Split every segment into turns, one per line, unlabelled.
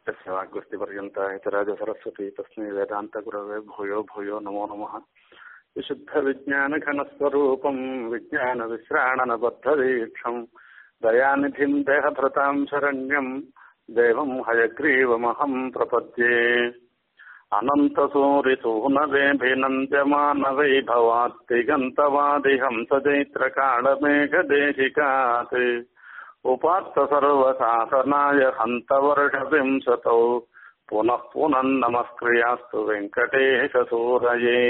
यस्य वाग्वृत्तिपर्यन्ता हितराजसरस्वती तस्मै वेदान्तगुरवे भूयो भूयो नमो नमः विशुद्धविज्ञानघनस्वरूपम् विज्ञानविश्राणनबद्धदीक्षम् दयानिधिम् देहभृताम् शरण्यम् देवम् हयग्रीवमहम् प्रपद्ये अनन्तसूरिसूनवेभिनन्द्यमानवैभवात्तिगन्तवादिहंसचैत्रकालमेघदेशिकात् उपात्तसर्वसाधनाय हन्तवर्षविंशतौ पुनः पुनर्नमस्क्रियास्तु வெங்கடேசசூரையே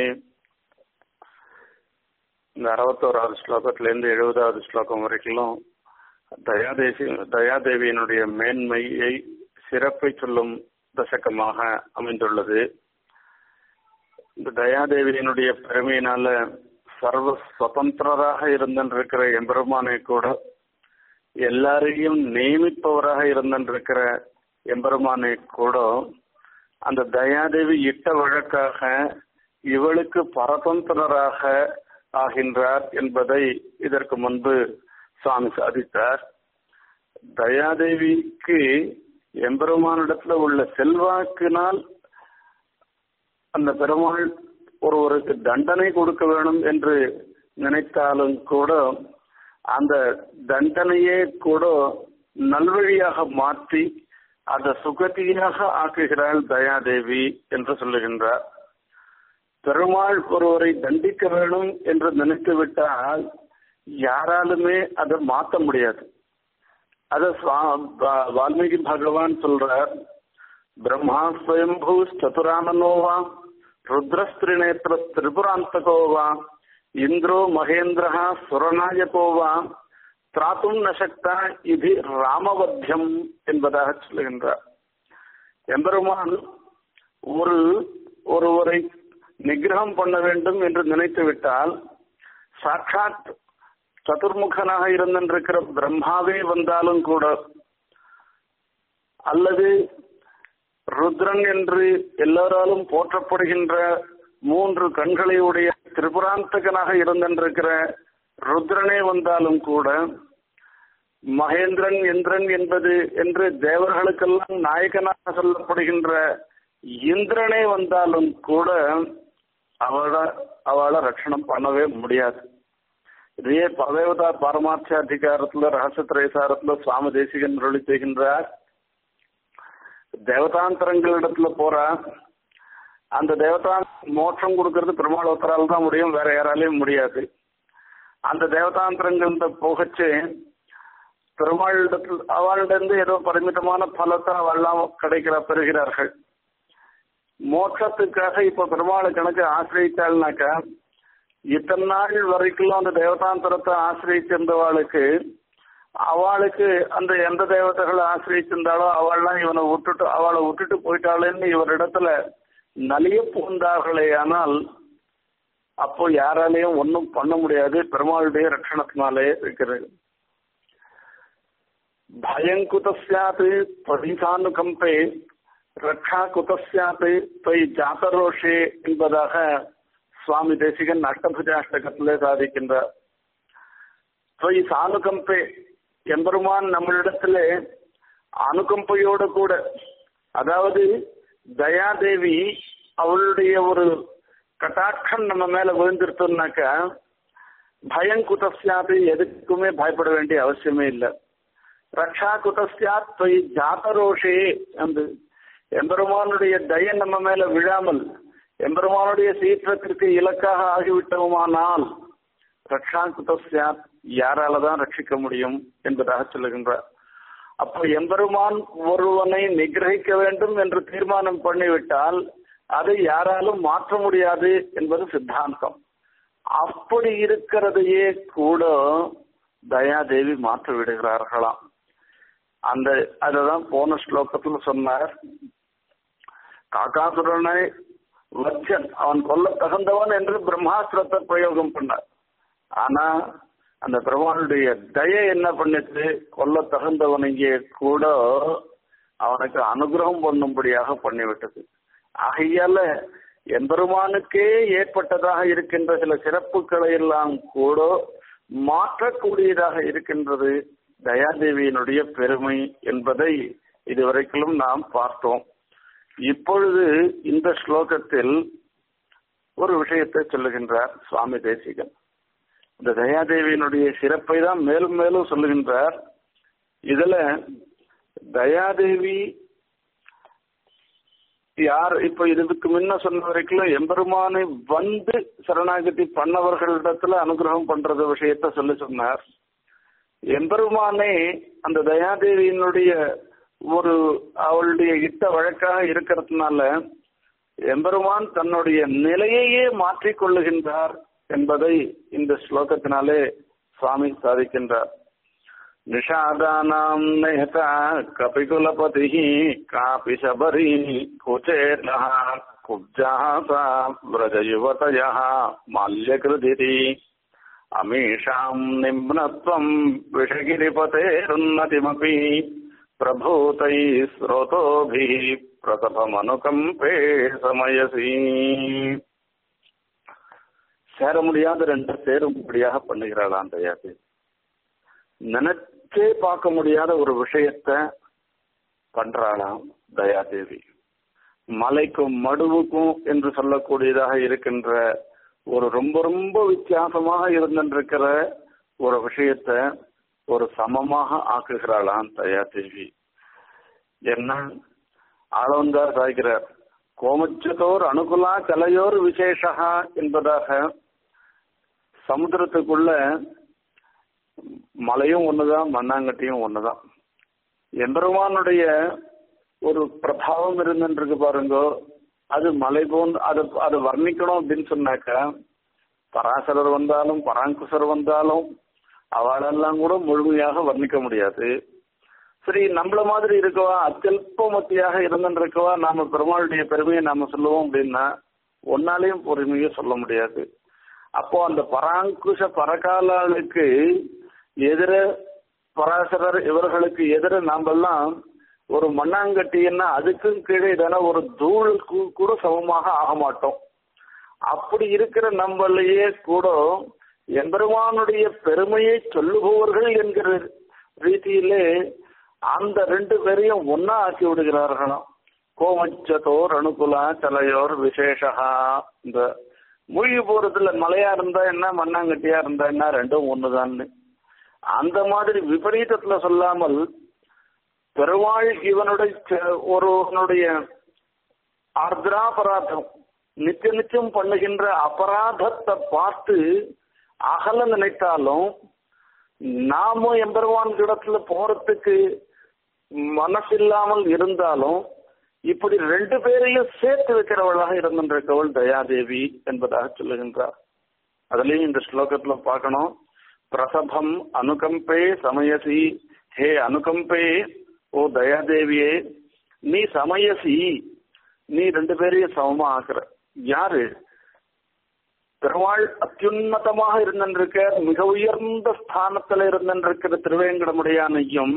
இந்த அறுபத்தோராவது ஸ்லோகத்திலேருந்து எழுபதாவது ஸ்லோகம் வரைக்கும் தயாதேசி தயாதேவியினுடைய மேன்மையை சிறப்பை சொல்லும் தசகமாக அமைந்துள்ளது இந்த தயாதேவியினுடைய பெருமையினால சர்வ சுதந்திரராக இருந்திருக்கிற எம்பெருமானை கூட எல்லாரையும் நியமிப்பவராக இருந்திருக்கிற எம்பெருமானை கூட அந்த தயாதேவி இட்ட வழக்காக இவளுக்கு பரதந்திரராக ஆகின்றார் என்பதை இதற்கு முன்பு சுவாமி சாதித்தார் தயாதேவிக்கு எம்பெருமானிடத்துல உள்ள செல்வாக்கினால் அந்த பெருமாள் ஒருவருக்கு தண்டனை கொடுக்க வேணும் என்று நினைத்தாலும் கூட அந்த தண்டனையே கூட நல்வழியாக மாற்றி அதை சுகதியாக ஆக்குகிறாள் தயாதேவி என்று சொல்லுகின்றார் பெருமாள் ஒருவரை தண்டிக்க வேணும் என்று நினைத்து விட்டால் யாராலுமே அதை மாற்ற முடியாது அத வால்மீகி பகவான் சொல்றார் பிரம்மா ஸ்வயம்பூ சதுரானனோவா ருத்ரஸ்திரிநேத்திர திரிபுராந்தகோவா இந்திரோ மகேந்திரா சுரநாயகோவா திராத்தும் நசக்தா இது ராமவத்தியம் என்பதாக சொல்லுகின்றார் எம்பெருமான் ஒரு ஒருவரை நிகிரகம் பண்ண வேண்டும் என்று நினைத்து விட்டால் சாட்சாத் சதுர்முகனாக இருந்திருக்கிற பிரம்மாவே வந்தாலும் கூட அல்லது ருத்ரன் என்று எல்லோராலும் போற்றப்படுகின்ற மூன்று கண்களை உடைய திரிபுராந்தகனாக இருந்திருக்கிற ருத்ரனே வந்தாலும் கூட மகேந்திரன் எந்திரன் என்பது என்று தேவர்களுக்கெல்லாம் நாயகனாக சொல்லப்படுகின்ற இந்திரனே வந்தாலும் கூட அவளை அவளை ரட்சணம் பண்ணவே முடியாது இதையே பதவதா பரமார்த்த அதிகாரத்துல ரகசியத்திரைசாரத்துல சுவாமி தேசிகன் அருளி செய்கின்றார் தேவதாந்தரங்களிடத்துல போறா அந்த தேவதா மோட்சம் கொடுக்கறது பெருமாள் ஒருத்தரால் தான் முடியும் வேற யாராலையும் முடியாது அந்த தேவதாந்திரங்கள்ட்ட போகச்சு பெருமாளிடத்தில் அவளிடந்து ஏதோ பரிமிதமான பலத்தை அவெல்லாம் கிடைக்கிற பெறுகிறார்கள் மோட்சத்துக்காக இப்ப பெருமாளை கணக்கு ஆசிரியத்தாள்னாக்கா இத்தனை நாள் வரைக்கும் அந்த தேவதாந்திரத்தை ஆசிரியச்சிருந்தவாளுக்கு அவளுக்கு அந்த எந்த தேவதைகளை ஆசிரியச்சிருந்தாலோ அவள்லாம் இவனை விட்டுட்டு அவளை விட்டுட்டு போயிட்டாளேன்னு இவரிடத்துல நலிய பூந்தார்களே ஆனால் அப்போ யாராலையும் ஒன்றும் பண்ண முடியாது பெருமாளுடைய ரட்சணத்தினாலே இருக்கிறது பயம் குதஸ்யாத் பதிசானுகம்பே ரக்ஷா குதஸ்யாத் பை ஜாத்தரோஷே என்பதாக சுவாமி தேசிகன் அஷ்டபுஜாஷ்டகத்திலே சாதிக்கின்றார் பை சானுகம்பே எம்பெருமான் நம்மளிடத்திலே அனுகம்பையோடு கூட அதாவது தயாதேவி அவளுடைய ஒரு கட்டாட்சம் நம்ம மேல விழுந்திருத்தோம்னாக்கா பயம் குதஸ்யாது எதுக்குமே பயப்பட வேண்டிய அவசியமே இல்லை ரக்ஷா குதஸ்யாத் தொய் ஜாத்தரோஷே அந்த எம்பெருமானுடைய தய நம்ம மேல விழாமல் எம்பெருமானுடைய சீற்றத்திற்கு இலக்காக ஆகிவிட்டோமானால் ரக்ஷா குதஸ்யாத் யாரால தான் ரட்சிக்க முடியும் என்பதாக சொல்லுகின்றார் அப்போ எம்பெருமான் ஒருவனை நிகிரகிக்க வேண்டும் என்று தீர்மானம் பண்ணிவிட்டால் அதை யாராலும் மாற்ற முடியாது என்பது சித்தாந்தம் அப்படி இருக்கிறதையே கூட தயாதேவி மாற்ற விடுகிறார்களாம் அந்த அததான் போன ஸ்லோகத்துல சொன்னார் காக்காசுரனை வச்சன் அவன் கொல்ல தகுந்தவன் என்று பிரம்மாஸ்திரத்தை பிரயோகம் பண்ணார் ஆனா அந்த பெருமானுடைய தய என்ன பண்ணுச்சு கொல்ல தகுந்தவனையே கூட அவனுக்கு அனுகிரகம் பண்ணும்படியாக பண்ணிவிட்டது ஆகையால எம்பெருமானுக்கே ஏற்பட்டதாக இருக்கின்ற சில சிறப்புகளை எல்லாம் கூட மாற்றக்கூடியதாக இருக்கின்றது தயாதேவியினுடைய பெருமை என்பதை இதுவரைக்கும் நாம் பார்த்தோம் இப்பொழுது இந்த ஸ்லோகத்தில் ஒரு விஷயத்தை சொல்லுகின்றார் சுவாமி தேசிகன் இந்த தயாதேவியினுடைய சிறப்பை தான் மேலும் மேலும் சொல்லுகின்றார் இதுல தயாதேவி யார் இப்ப இதுக்கு முன்ன சொன்ன வரைக்கும் எம்பெருமானை வந்து சரணாகதி பண்ணவர்களிடத்துல அனுகிரகம் பண்றது விஷயத்த சொல்லி சொன்னார் எம்பெருமானே அந்த தயாதேவியினுடைய ஒரு அவளுடைய இட்ட வழக்காக இருக்கிறதுனால எம்பெருமான் தன்னுடைய நிலையையே மாற்றிக் கொள்ளுகின்றார் என்பதை இந்த ஸ்லோகத்தினாலே சுவாமி சாதிக்கின்றார் நிஷாதானாம் நேதா கபிகுலபதி காபி சபரி குச்சேர்ணः குப்ஜாசா व्रजयुवतयः माल्यकृदिति अमीषाम् निम्नत्वम् विषगिरिपतेरुन्नतिमपि प्रभूतैः स्रोतोभिः பிரசபமனுகம்பே சமயசி சேர முடியாத ரெண்டு சேரும்படியாக பண்ணுகிறாளாம் தயாதி நினைச்சே பார்க்க முடியாத ஒரு விஷயத்த பண்றாளாம் தயாதேவி மலைக்கும் மடுவுக்கும் என்று சொல்லக்கூடியதாக இருக்கின்ற ஒரு ரொம்ப ரொம்ப வித்தியாசமாக இருந்திருக்கிற ஒரு விஷயத்த ஒரு சமமாக ஆக்குகிறாளாம் தயாதேவி என்ன ஆளவந்தார் சாய்கிறார் கோமச்சத்தோர் அனுகுலா கலையோர் விசேஷா என்பதாக சமுத்திரத்துக்குள்ள மலையும் ஒண்ணுதான் மண்ணாங்கட்டியும் ஒண்ணுதான் எம்பெருமானுடைய ஒரு பிரபாவம் இருந்துருக்கு பாருங்க அது மலை போன்று அது அது வர்ணிக்கணும் அப்படின்னு சொன்னாக்கா பராசரர் வந்தாலும் பராங்குசர் வந்தாலும் அவளெல்லாம் கூட முழுமையாக வர்ணிக்க முடியாது சரி நம்மள மாதிரி இருக்கவா அத்தியல்பமத்தியாக இருந்துருக்கவா நாம பெருமாளுடைய பெருமையை நாம சொல்லுவோம் அப்படின்னா ஒன்னாலையும் பொறுமையை சொல்ல முடியாது அப்போ அந்த பராங்குஷ பரகாலாளுக்கு எதிர பராசரர் இவர்களுக்கு எதிர நாமெல்லாம் ஒரு மண்ணாங்கட்டின்னா அதுக்கும் கீழே தானே ஒரு தூளுக்கு கூட சமமாக ஆக மாட்டோம் அப்படி இருக்கிற நம்மளையே கூட எம்பெருமானுடைய பெருமையை சொல்லுபவர்கள் என்கிற ரீதியிலே அந்த ரெண்டு பேரையும் ஒன்னா ஆக்கி விடுகிறார்களாம் கோமச்சத்தோர் அனுகுலா தலையோர் விசேஷா இந்த மூழ்கி போறதுல மலையா இருந்தா என்ன மண்ணாங்கட்டியா இருந்தா என்ன ரெண்டும் ஒண்ணுதான்னு அந்த மாதிரி விபரீதத்துல சொல்லாமல் பெருமாள் இவனுடைய ஒருவனுடைய ஆர்திராபராதம் நித்திய நித்தியம் பண்ணுகின்ற அபராதத்தை பார்த்து அகல நினைத்தாலும் நாம எம்பெருவான் இடத்துல போறதுக்கு மனசில்லாமல் இருந்தாலும் இப்படி ரெண்டு பேரையும் சேர்த்து வைக்கிறவளாக இருந்திருக்கவள் தயாதேவி என்பதாக சொல்லுகின்றார் அதுலயும் இந்த ஸ்லோகத்துல பார்க்கணும் பிரசபம் அனுகம்பே சமயசி ஹே அனுகம்பே ஓ தயாதேவியே நீ சமயசி நீ ரெண்டு பேரையும் சமமா ஆக்குற யாரு பெருமாள் அத்தியுன்னதமாக இருந்திருக்க மிக உயர்ந்த ஸ்தானத்துல இருந்திருக்கிற திருவேங்கடமுடையானையும்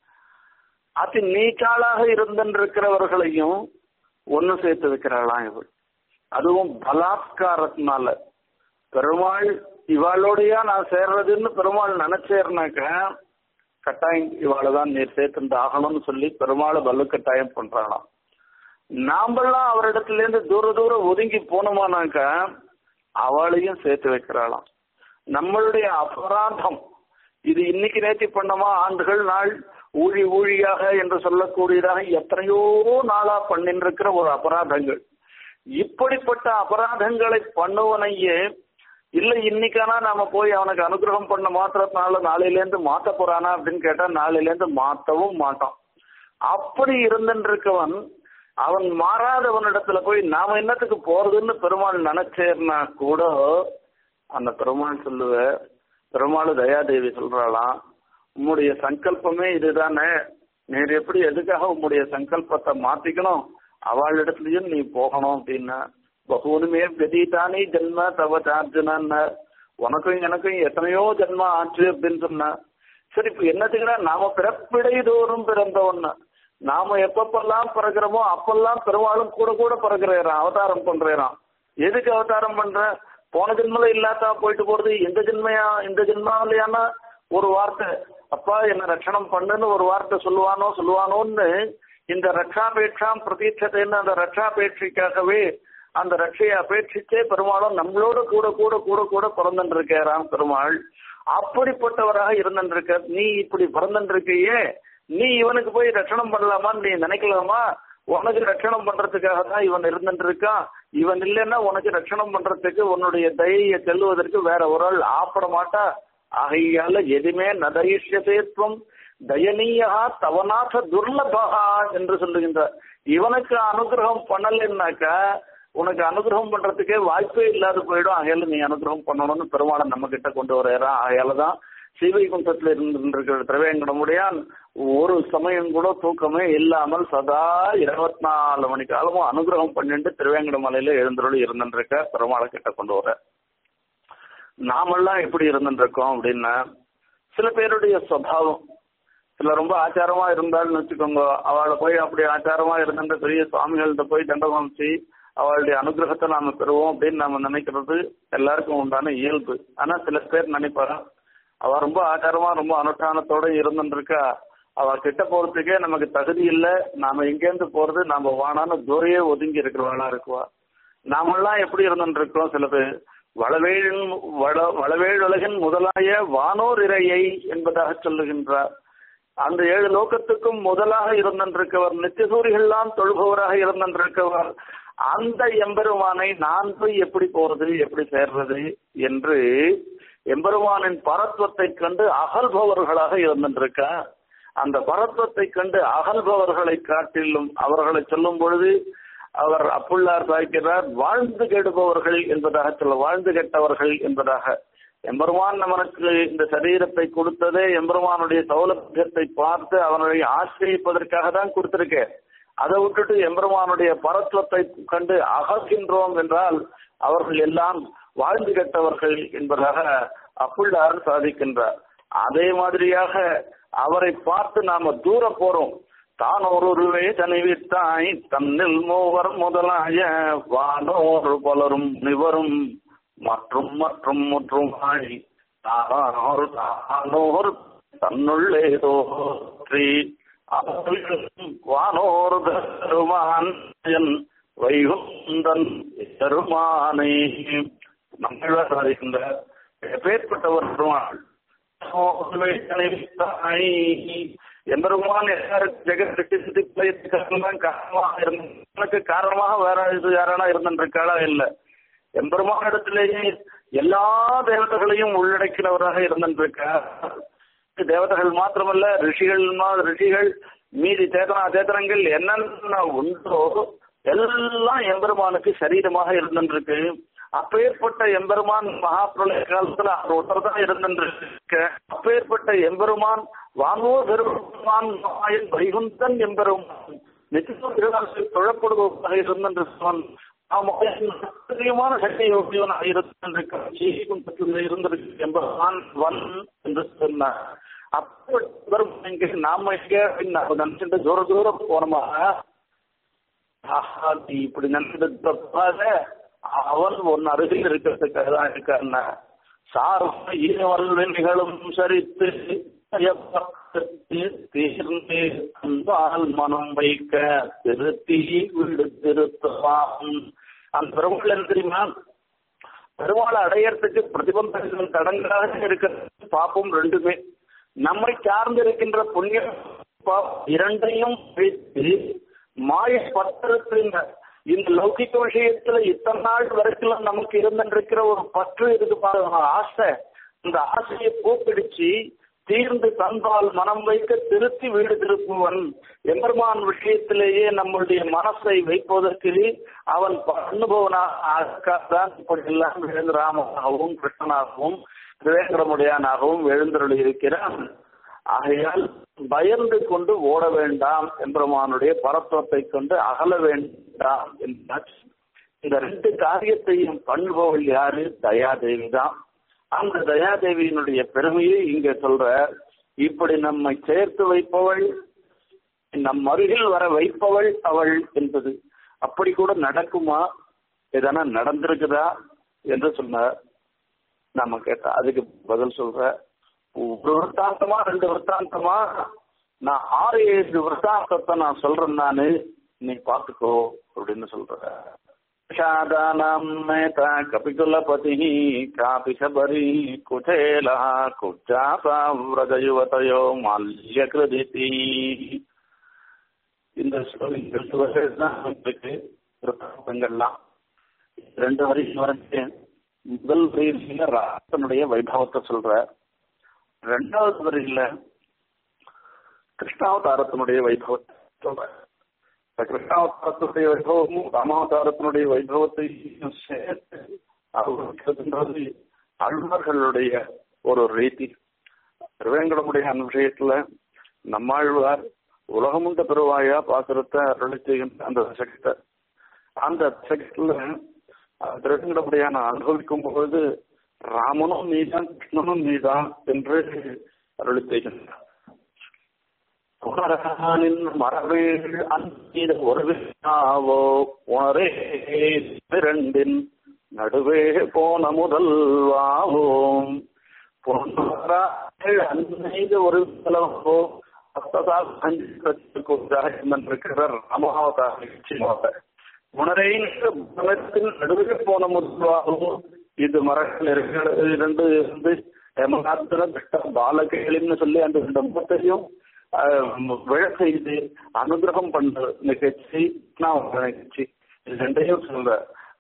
அதி நீச்சாளாக இருந்திருக்கிறவர்களையும் ஒன்னு சேர்த்து வைக்கிறாளாம் இவள் அதுவும் பலாத்காரத்தினால பெருமாள் இவாளோடையா நான் சேர்றதுன்னு பெருமாள் நினைச்சேர்னாக்க கட்டாயம் இவாளை தான் நீர் சேர்த்து ஆகணும்னு சொல்லி பெருமாளை வலு கட்டாயம் பண்றாளாம் நாமெல்லாம் அவரிடத்துல இருந்து தூர தூரம் ஒதுங்கி போனோமானாக்க அவளையும் சேர்த்து வைக்கிறாளாம் நம்மளுடைய அபராதம் இது இன்னைக்கு நேத்தி பண்ணமா ஆண்டுகள் நாள் ஊழி ஊழியாக என்று சொல்லக்கூடியதாக எத்தனையோ நாளா பண்ணிருக்கிற ஒரு அபராதங்கள் இப்படிப்பட்ட அபராதங்களை பண்ணுவனையே இல்ல இன்னைக்கானா நாம போய் அவனுக்கு அனுகிரகம் பண்ண மாத்திரத்தினால நாளையில இருந்து மாத்த போறானா அப்படின்னு கேட்டா நாளையில இருந்து மாத்தவும் மாட்டான் அப்படி இருந்துருக்கவன் அவன் மாறாதவனிடத்துல போய் நாம என்னத்துக்கு போறதுன்னு பெருமாள் நினைச்சேர்னா கூட அந்த பெருமாள் சொல்லுவ பெருமாள் தயாதேவி சொல்றாளாம் உம்முடைய சங்கல்பமே இதுதானே நீர் எப்படி எதுக்காக உம்முடைய சங்கல்பத்தை மாத்திக்கணும் அவளிடத்துலயும் நீ போகணும் அப்படின்னா பகுவனுமே வெதிதானே ஜென்ம தவ சார்ஜனான்னு உனக்கும் எனக்கும் எத்தனையோ ஜென்ம ஆச்சு அப்படின்னு சொன்ன சரி இப்ப என்னத்துக்குன்னா நாம பிறப்பிடை தோறும் பிறந்தவன்னு நாம எப்பப்பெல்லாம் பிறக்கிறோமோ அப்பெல்லாம் பெருமாளும் கூட கூட பிறகுறான் அவதாரம் பண்றான் எதுக்கு அவதாரம் பண்ற போன ஜென்மல இல்லாதா போயிட்டு போறது இந்த ஜென்மையா இந்த ஜென்மாவிலையான ஒரு வார்த்தை அப்பா என்ன ரட்சணம் பண்ணுன்னு ஒரு வார்த்தை சொல்லுவானோ சொல்லுவானோன்னு இந்த ரட்சாபேட்சாம் பிரதீட்சத்தைன்னு அந்த ரட்சாபேட்சைக்காகவே அந்த ரட்சையை அபேட்சிச்சே பெருமாளும் நம்மளோட கூட கூட கூட கூட பிறந்துருக்காராம் பெருமாள் அப்படிப்பட்டவராக இருந்திருக்க நீ இப்படி பிறந்திருக்கையே நீ இவனுக்கு போய் ரட்சணம் பண்ணலாமான்னு நீ நினைக்கலாமா உனக்கு ரட்சணம் பண்றதுக்காக தான் இவன் இருந்துருக்கான் இவன் இல்லைன்னா உனக்கு ரட்சணம் பண்றதுக்கு உன்னுடைய தயையை செல்லுவதற்கு வேற ஒரு ஆள் ஆப்பட மாட்டா ஆகையால எதுவுமே நதயிஷ்யசேத்வம் தயனீயா தவநாத துர்லபகா என்று சொல்லுகின்றார் இவனுக்கு அனுகிரகம் பண்ணலைன்னாக்கா உனக்கு அனுகிரகம் பண்றதுக்கே வாய்ப்பே இல்லாத போயிடும் ஆகையால நீ அனுகிரகம் பண்ணணும்னு பெருமாளை நம்ம கிட்ட கொண்டு வர்றான் ஆகையாலதான் ஸ்ரீவைகுண்டத்துல இருந்திருக்கிற திரவேங்கடமுடையான் ஒரு சமயம் கூட தூக்கமே இல்லாமல் சதா இருபத்தி நாலு மணி காலமும் அனுகிரகம் பண்ணிட்டு திருவேங்கட மலையில எழுந்தருள் இருந்துருக்க பெருமாளை கிட்ட கொண்டு வர நாமெல்லாம் எப்படி இருந்துருக்கோம் அப்படின்னா சில பேருடைய சுவாவம் சில ரொம்ப ஆச்சாரமா இருந்தாள்னு வச்சுக்கோங்க அவளை போய் அப்படி ஆச்சாரமா இருந்த பெரிய சுவாமிகள்கிட்ட போய் தண்டகாமிச்சு அவளுடைய அனுகிரகத்தை நாம பெறுவோம் அப்படின்னு நாம நினைக்கிறது எல்லாருக்கும் உண்டான இயல்பு ஆனா சில பேர் நினைப்பாங்க அவ ரொம்ப ஆச்சாரமா ரொம்ப அனுஷ்டானத்தோட இருந்துருக்கா அவ கிட்ட போறதுக்கே நமக்கு தகுதி இல்லை நாம எங்கேருந்து போறது நாம வானான்னு தூரையே ஒதுங்கி இருக்கிறவளா இருக்குவா நாமெல்லாம் எப்படி இருந்துருக்கோம் சில பேர் வளவேழின் வள வளவேழ் உலகின் முதலாய வானோர் இறையை என்பதாக சொல்லுகின்றார் அந்த ஏழு லோகத்துக்கும் முதலாக இருந்திருக்கவர் நித்தியசூரிகள்லாம் தொழுபவராக இருந்திருக்கவர் அந்த எம்பெருமானை நான் போய் எப்படி போறது எப்படி சேர்றது என்று எம்பெருமானின் பரத்வத்தை கண்டு அகல்பவர்களாக இருந்திருக்க அந்த பரத்வத்தை கண்டு அகல்பவர்களை காட்டிலும் அவர்களை சொல்லும் பொழுது அவர் அப்புள்ளார் சாய்க்கிறார் வாழ்ந்து கெடுபவர்கள் என்பதாக சொல்ல வாழ்ந்து கெட்டவர்கள் என்பதாக எம்பெருமான் நமக்கு இந்த சரீரத்தை கொடுத்ததே எம்பெருமானுடைய சௌலபியத்தை பார்த்து அவனுடைய ஆசிரியப்பதற்காக தான் கொடுத்திருக்கேன் அதை விட்டுட்டு எம்பெருமானுடைய பரத்துவத்தை கண்டு அகழ்கின்றோம் என்றால் அவர்கள் எல்லாம் வாழ்ந்து கெட்டவர்கள் என்பதாக அப்புள்ளார் சாதிக்கின்றார் அதே மாதிரியாக அவரை பார்த்து நாம தூர போறோம் தான் ஒருவே தனிவித்தாய் தன்னில் மூவர் முதலாய வானோர் பலரும் நிவரும் மற்றும் மற்றும் முற்றுமாய் தானோர் தானோர் தன்னுள்ளே தோற்றி வானோர் தருமான் வைகுந்தன் பெருமானை நம்மளார் அறிகின்ற பேர்பட்டவர் பெருமாள் எம்பெருமான் ஜெகத்துக்கு சித்திப்பதற்கெல்லாம் காரணமாக இருந்த காரணமாக வேற இது யாரானா இருந்திருக்காளா இல்ல எம்பெருமான இடத்திலேயே எல்லா தேவதைகளையும் உள்ளடக்கினவராக இருந்திருக்கார் தேவதைகள் மாத்திரமல்ல ரிஷிகள் ரிஷிகள் மீதி சேதனா சேதனங்கள் என்னென்ன உண்டோ எல்லாம் எம்பெருமானுக்கு சரீரமாக இருந்திருக்கு அப்பேற்பட்ட எம்பெருமான் மகாபிரளய காலத்துல அவர் ஒருத்தர் தான் இருந்திருக்க அப்பேற்பட்ட எம்பெருமான் வானோர் பெருமான் மாயன் வைகுந்தன் எம்பெருமான் நிச்சயம் திருநாள் தொழப்படுவதாக இருந்திருப்பான் ஆச்சரியமான சக்தியோகியவனாக இருந்திருக்க இருந்திருக்கு எம்பெருமான் வன் என்று சொன்னார் அப்படி நாம எங்க நாம நினைச்சிட்டு தூர தூரம் போனோமா நீ இப்படி நினைச்சிட்டு அவன் உன் அருகில் இருக்கிறதுக்காக தான் இருக்காருன்னா சார்ப ஈரவர்கள் நிகழும் சரித்து தீர்ந்து அன்பால் மனம் வைக்க திருத்தி வீடு திருத்தலாம் அந்த பெருமாள் என்ன தெரியுமா பெருமாளை அடையறதுக்கு பிரதிபந்தங்கள் தடங்களாக இருக்கிறது பாப்போம் ரெண்டுமே நம்மை சார்ந்து இருக்கின்ற புண்ணிய இரண்டையும் வைத்து மாய பத்திரத்தின் இந்த லௌகிக விஷயத்துல இத்தனை நாள் வரைக்கும் நமக்கு இருந்திருக்கிற ஒரு பற்று இருக்கு பாருங்க ஆசை இந்த ஆசையை பூப்பிடிச்சு தீர்ந்து தந்தால் மனம் வைக்க திருத்தி வீடு திருப்புவன் எம்பெருமான் விஷயத்திலேயே நம்மளுடைய மனசை வைப்பதற்கு அவன் அனுபவனாக தான் இப்படி எல்லாம் ராமனாகவும் கிருஷ்ணனாகவும் திரேந்திரமுடையானாகவும் எழுந்தருளி இருக்கிறான் ஆகையால் பயந்து கொண்டு ஓட வேண்டாம் எம்பெருமானுடைய பரத்துவத்தை கொண்டு அகல வேண்டாம் என்றார் இந்த ரெண்டு காரியத்தையும் பண்ணுபவள் யாரு தயாதேவி தான் அந்த தயாதேவியினுடைய பெருமையை இங்க சொல்ற இப்படி நம்மை சேர்த்து வைப்பவள் நம் அருகில் வர வைப்பவள் அவள் என்பது அப்படி கூட நடக்குமா எதனா நடந்திருக்குதா என்று சொன்னார் நாம கேட்டா அதுக்கு பதில் சொல்ற ஒரு விற்த்தாந்தமா ரெண்டு விற்த்தாந்தமா நான் ஆறு ஏழு விற்த்தாந்தத்தை நான் சொல்றேன் நானு நீ பாத்துக்கோ அப்படின்னு சொல்ற விஷாதானாம் நேதா கபிகுலபதி காபி சபரி குச்சேலா குச்சாசா விரஜயுவதையோ மால்ய கிருதிதி இந்த விற்த்தாந்தங்கள்லாம் ரெண்டு வரைக்கும் வரைக்கும் முதல் வரியில ராசனுடைய வைபவத்தை சொல்ற ரெண்டாவது வரியில கிருஷ்ணாவதாரத்தினுடைய வைபவத்தை சொல்ற இந்த கிருஷ்ணாவதாரத்தினுடைய வைபவமும் ராமாவதாரத்தினுடைய வைபவத்தையும் சேர்த்து அவர்களுக்கு அழ்வர்களுடைய ஒரு ரீதி திருவேங்கடமுடைய அந்த விஷயத்துல நம்மாழ்வார் உலகமுண்ட பெருவாயா பாசுரத்தை அருளி செய்கின்ற அந்த சக்த அந்த சக்தியில திருவேங்கடமுடியான அனுபவிக்கும் பொழுது ராமனும் நீதான் கிருஷ்ணனும் நீதான் என்று அருளி செய்கின்றார் புனரகானின் மரவேள் அந்தீத ஒருவினாவோ உணரே இரண்டின் நடுவே போன முதல்வாவோம் பொன்னராள் அன்னைத ஒரு செலவோ அத்ததால் என்றிருக்கிறார் ராமாவதார நிச்சயமாக உணரே மனத்தின் நடுவே போன முதல்வாகவும் இது மரங்கள் இருக்கிறது இரண்டு இருந்து ஏமாத்திர பெட்ட பாலகைகளின்னு சொல்லி அந்த ரெண்டு முகத்தையும் விழ செய்து அனுகிரகம் பண்ற நிகழ்ச்சி நான் ஒரு நிகழ்ச்சி இது ரெண்டையும் சொல்ற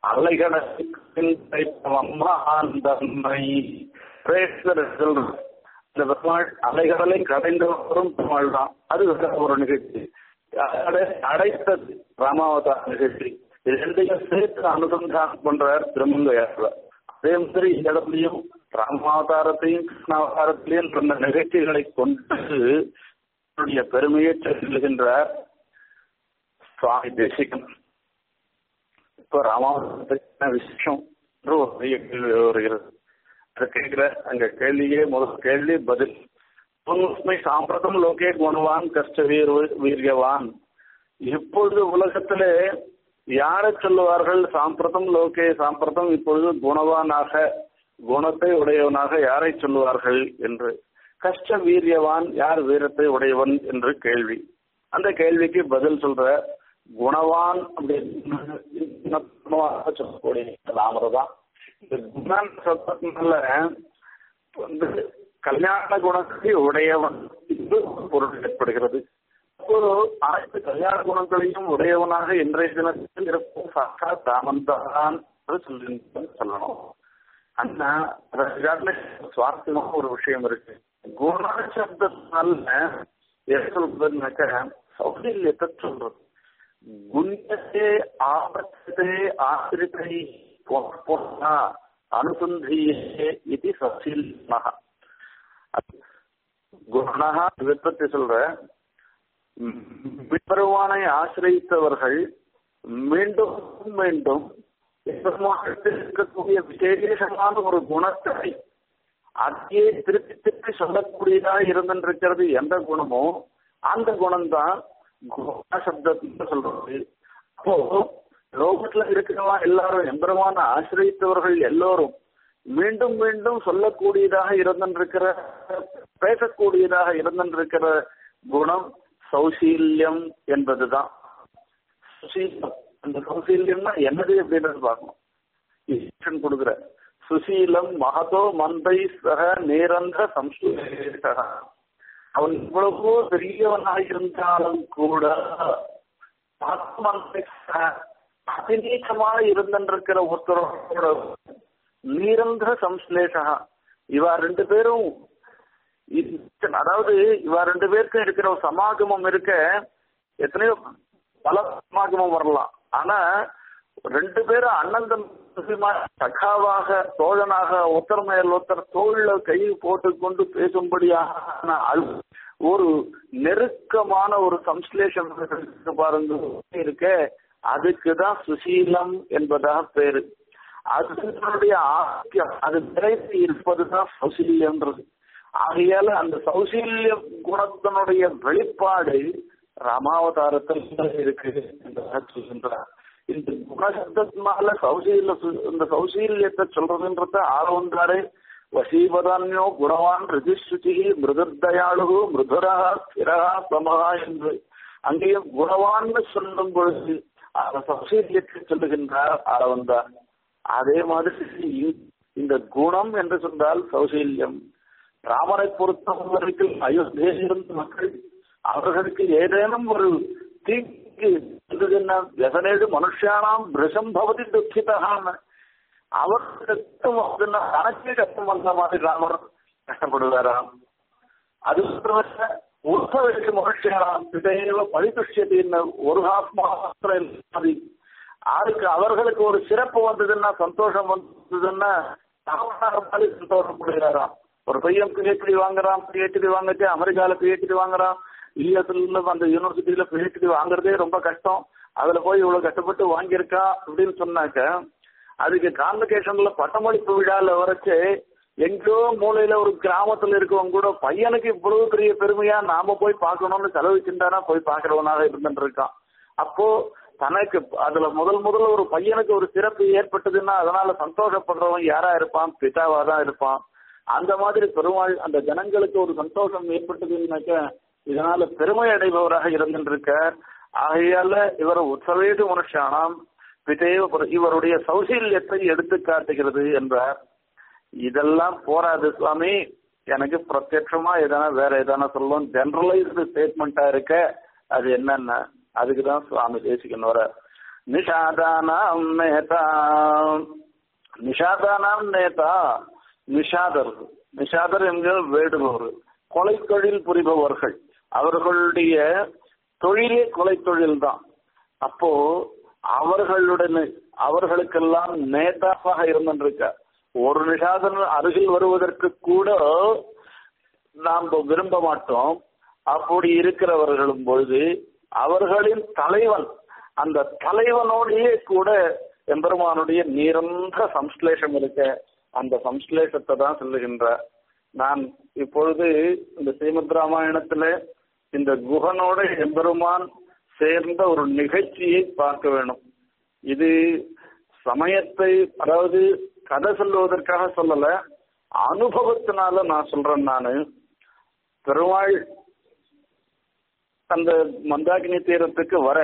அலைகடமை சொல்ற இந்த பெருமாள் அலைகடலை கடைந்து வரும் பெருமாள் தான் அது ஒரு நிகழ்ச்சி அடைத்தது ராமாவதார நிகழ்ச்சி இது ரெண்டையும் சேர்த்து அனுசந்தானம் பண்றார் திருமங்கையார் அதே மாதிரி இந்த இடத்துலயும் ராமாவதாரத்தையும் கிருஷ்ணாவதாரத்திலையும் சொன்ன நிகழ்ச்சிகளை கொண்டு பெருமையை சொல்லுகின்றார் சுவாமி தேசிகன் இப்ப ராமாவதாரத்துக்கு விசேஷம் ஒரு பெரிய கேள்வி வருகிறது அதை கேட்கிற அங்க கேள்வியே முதல் கேள்வி பதில் உண்மை சாம்பிரதம் லோகே குணவான் கஷ்ட வீர் வீரியவான் இப்பொழுது உலகத்திலே யாரை சொல்லுவார்கள் சாம்பிரதம் லோகே சாம்பிரதம் இப்பொழுது குணவானாக குணத்தை உடையவனாக யாரை சொல்லுவார்கள் என்று கஷ்ட வீரியவான் யார் வீரத்தை உடையவன் என்று கேள்வி அந்த கேள்விக்கு பதில் சொல்ற குணவான் அப்படின்னு சொல்லக்கூடிய ராமர்தான் இந்த குணான் சொல்றதுனால வந்து கல்யாண குணத்தை உடையவன் என்று பொருள் ஏற்படுகிறது ஒரு அனைத்து கல்யாண குணங்களையும் உடையவனாக இன்றைய தினத்தில் இருக்கும் சாக்கா தாமந்தான் சொல்லி சொல்லணும் ஆனா அதற்கான சுவாரஸ்யமான ஒரு விஷயம் இருக்கு குண சப்தத்தினால எது சொல்றதுனாக்க சௌகரியத்தை சொல்றது குண்யத்தே ஆபத்தே ஆசிரித்தை அனுசந்தியே இது சசீலமாக குணா விற்பத்தி சொல்ற பெருமானை ஆசிரியத்தவர்கள் மீண்டும் மீண்டும் இருக்கக்கூடிய விசேஷமான ஒரு குணத்தை அதையே திருப்பி திருப்பி சொல்லக்கூடியதா இருந்திருக்கிறது எந்த குணமோ அந்த குணம்தான் குணசப்தத்தை சொல்றது அப்போ லோகத்துல இருக்கிறவா எல்லாரும் எம்பெருமான ஆசிரியத்தவர்கள் எல்லோரும் மீண்டும் மீண்டும் சொல்லக்கூடியதாக இருந்திருக்கிற பேசக்கூடியதாக இருந்திருக்கிற குணம் சௌசீல்யம் என்பதுதான் சுசீலம் அந்த சௌசீல்யம்னா என்னது அப்படின்றது பார்க்கணும் கொடுக்குற சுசீலம் மகதோ மந்தை சக நேரந்த சம்ஸ்கிருத அவன் இவ்வளவோ பெரியவனாக இருந்தாலும் கூட அதிநீச்சமாக இருந்திருக்கிற ஒருத்தரோட நிரந்தர சம்ஸ்லேஷா இவா ரெண்டு பேரும் அதாவது இவா ரெண்டு பேருக்கும் இருக்கிற ஒரு சமாகமம் இருக்க எத்தனையோ பல சமாகமம் வரலாம் ஆனா ரெண்டு பேரும் அண்ணன் தம்பிமா சகாவாக தோழனாக ஒருத்தர் மேல் ஒருத்தர் தோல்ல கை போட்டு கொண்டு பேசும்படியான ஒரு நெருக்கமான ஒரு சம்ஸ்லேஷன் பாருங்க இருக்க அதுக்குதான் சுசீலம் என்பதாக பேரு அதனுடைய ஆரோக்கியம் அது நிறைந்து இருப்பதுதான் சௌசீல்யம்ன்றது ஆகையால அந்த சௌசீல்ய குணத்தினுடைய வெளிப்பாடு ராமாவதாரத்தில் இருக்கு என்றார் சொல்கின்றார் இந்த குணசப்தத்தினால சௌசீல்ய இந்த சௌசீல்யத்தை சொல்றதுன்றத ஆள வந்தாரு வசீபதான்யோ குணவான் ரிஜிஸ்ருச்சி மிருதுர்தயாளு மிருதுரா ஸ்திரா சமஹா என்று அங்கேயும் குணவான்னு சொல்லும் பொழுது அந்த சௌசீரியத்தை சொல்லுகின்றார் ஆளவந்தார் அதே மாதிரி இந்த குணம் என்று சொன்னால் சௌசீல்யம் ராமனை பொறுத்தவரைக்கும் அயோத்தியில் இருந்த மக்கள் அவர்களுக்கு ஏதேனும் ஒரு தீங்கு என்ன விசனேடு மனுஷானாம் விஷம் பவதி துக்கிதகான்னு அவருக்கு தனக்கே கஷ்டம் வந்த மாதிரி ராமர் கஷ்டப்படுவாராம் அது மாத்திரமல்ல உற்சவருக்கு மனுஷியாராம் பிதையவ பரிதுஷ்யத்தின்னு ஒரு ஆத்மாத்திரம் அதுக்கு அவர்களுக்கு ஒரு சிறப்பு வந்ததுன்னா சந்தோஷம் வந்ததுன்னா மாதிரி சந்தோஷப்படுகிறாராம் ஒரு பையன் பிஹெச்டி வாங்குறான் பிஹெச்டி வாங்கிட்டு அமெரிக்கால பிஹெச்டி வாங்குறான் யூஎஸ்ல அந்த யூனிவர்சிட்டியில பிஹெச்டி வாங்குறதே ரொம்ப கஷ்டம் அதுல போய் இவ்வளவு கஷ்டப்பட்டு வாங்கியிருக்கா அப்படின்னு சொன்னாக்க அதுக்கு கான்வெகேஷன்ல பட்டமளிப்பு விழால வரைச்சு எங்கோ மூலையில ஒரு கிராமத்துல இருக்கவங்க கூட பையனுக்கு இவ்வளவு பெரிய பெருமையா நாம போய் பார்க்கணும்னு செலவிச்சுட்டானா போய் பாக்குறவனாக இருந்துட்டு இருக்கான் அப்போ தனக்கு அதுல முதல் முதல்ல ஒரு பையனுக்கு ஒரு சிறப்பு ஏற்பட்டதுன்னா அதனால சந்தோஷப்படுறவன் யாரா இருப்பான் பிதாவா தான் இருப்பான் அந்த மாதிரி பெருமாள் அந்த ஜனங்களுக்கு ஒரு சந்தோஷம் ஏற்பட்டதுன்னாக்க இதனால பெருமை அடைபவராக இருந்துருக்க ஆகையால இவர் உற்சவேது மனுஷானாம் பிதேவ இவருடைய சௌசீல்யத்தை எடுத்து காட்டுகிறது என்றார் இதெல்லாம் போராது சுவாமி எனக்கு பிரத்யட்சமா எதனா வேற எதனா சொல்லணும் ஜெனரலைஸ்டு ஸ்டேட்மெண்டா இருக்க அது என்னன்னா அதுக்குதான் சுவாமி தேசிகன் வர நிஷாதானாம் நேதா நிஷாதானாம் நேதா நிஷாதர் நிஷாதர் என்கிற வேடுபவர் கொலை தொழில் புரிபவர்கள் அவர்களுடைய தொழிலே கொலை தொழில் தான் அப்போ அவர்களுடன் அவர்களுக்கெல்லாம் நேதாவாக இருந்திருக்க ஒரு நிஷாதன் அருகில் வருவதற்கு கூட நாம் விரும்ப மாட்டோம் அப்படி இருக்கிறவர்களும் பொழுது அவர்களின் தலைவன் அந்த தலைவனோடையே கூட எம்பெருமானுடைய நிரந்தர சம்ஸ்லேஷம் இருக்க அந்த சம்ஸ்லேஷத்தை தான் சொல்லுகின்றார் நான் இப்பொழுது இந்த ஸ்ரீமத் ராமாயணத்துல இந்த குகனோட எம்பெருமான் சேர்ந்த ஒரு நிகழ்ச்சியை பார்க்க வேணும் இது சமயத்தை அதாவது கதை சொல்லுவதற்காக சொல்லல அனுபவத்தினால நான் சொல்றேன் நானு பெருமாள் அந்த மந்தாகினி தீரத்துக்கு வர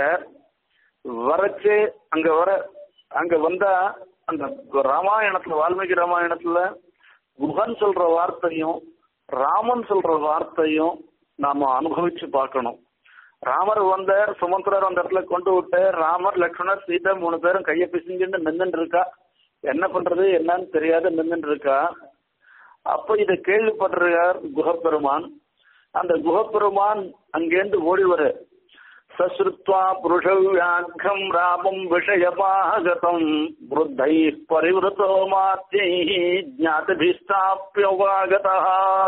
வரச்சே அங்க வர அங்க வந்தா அந்த ராமாயணத்துல வால்மீகி ராமாயணத்துல குகன் சொல்ற வார்த்தையும் ராமன் சொல்ற வார்த்தையும் நாம அனுபவிச்சு பார்க்கணும் ராமர் வந்தார் சுமந்திரர் அந்த இடத்துல கொண்டு விட்டு ராமர் லக்ஷ்மணர் சீதா மூணு பேரும் கையை பிசிஞ்சுட்டு நின்றுட்டு இருக்கா என்ன பண்றது என்னன்னு தெரியாத நின்றுட்டு இருக்கா அப்ப இதை கேள்விப்படுறார் குகப்பெருமான் அந்த குகப்பெருமான் அங்கேருந்து ஓடி வர சஸ்ருத்வா புருஷவியாக்கம் ராமம் விஷயமாகதம் விருத்தை பரிவிருத்தோ மாத்தியை ஜாதிபிஸ்தாப்பியோகாகதா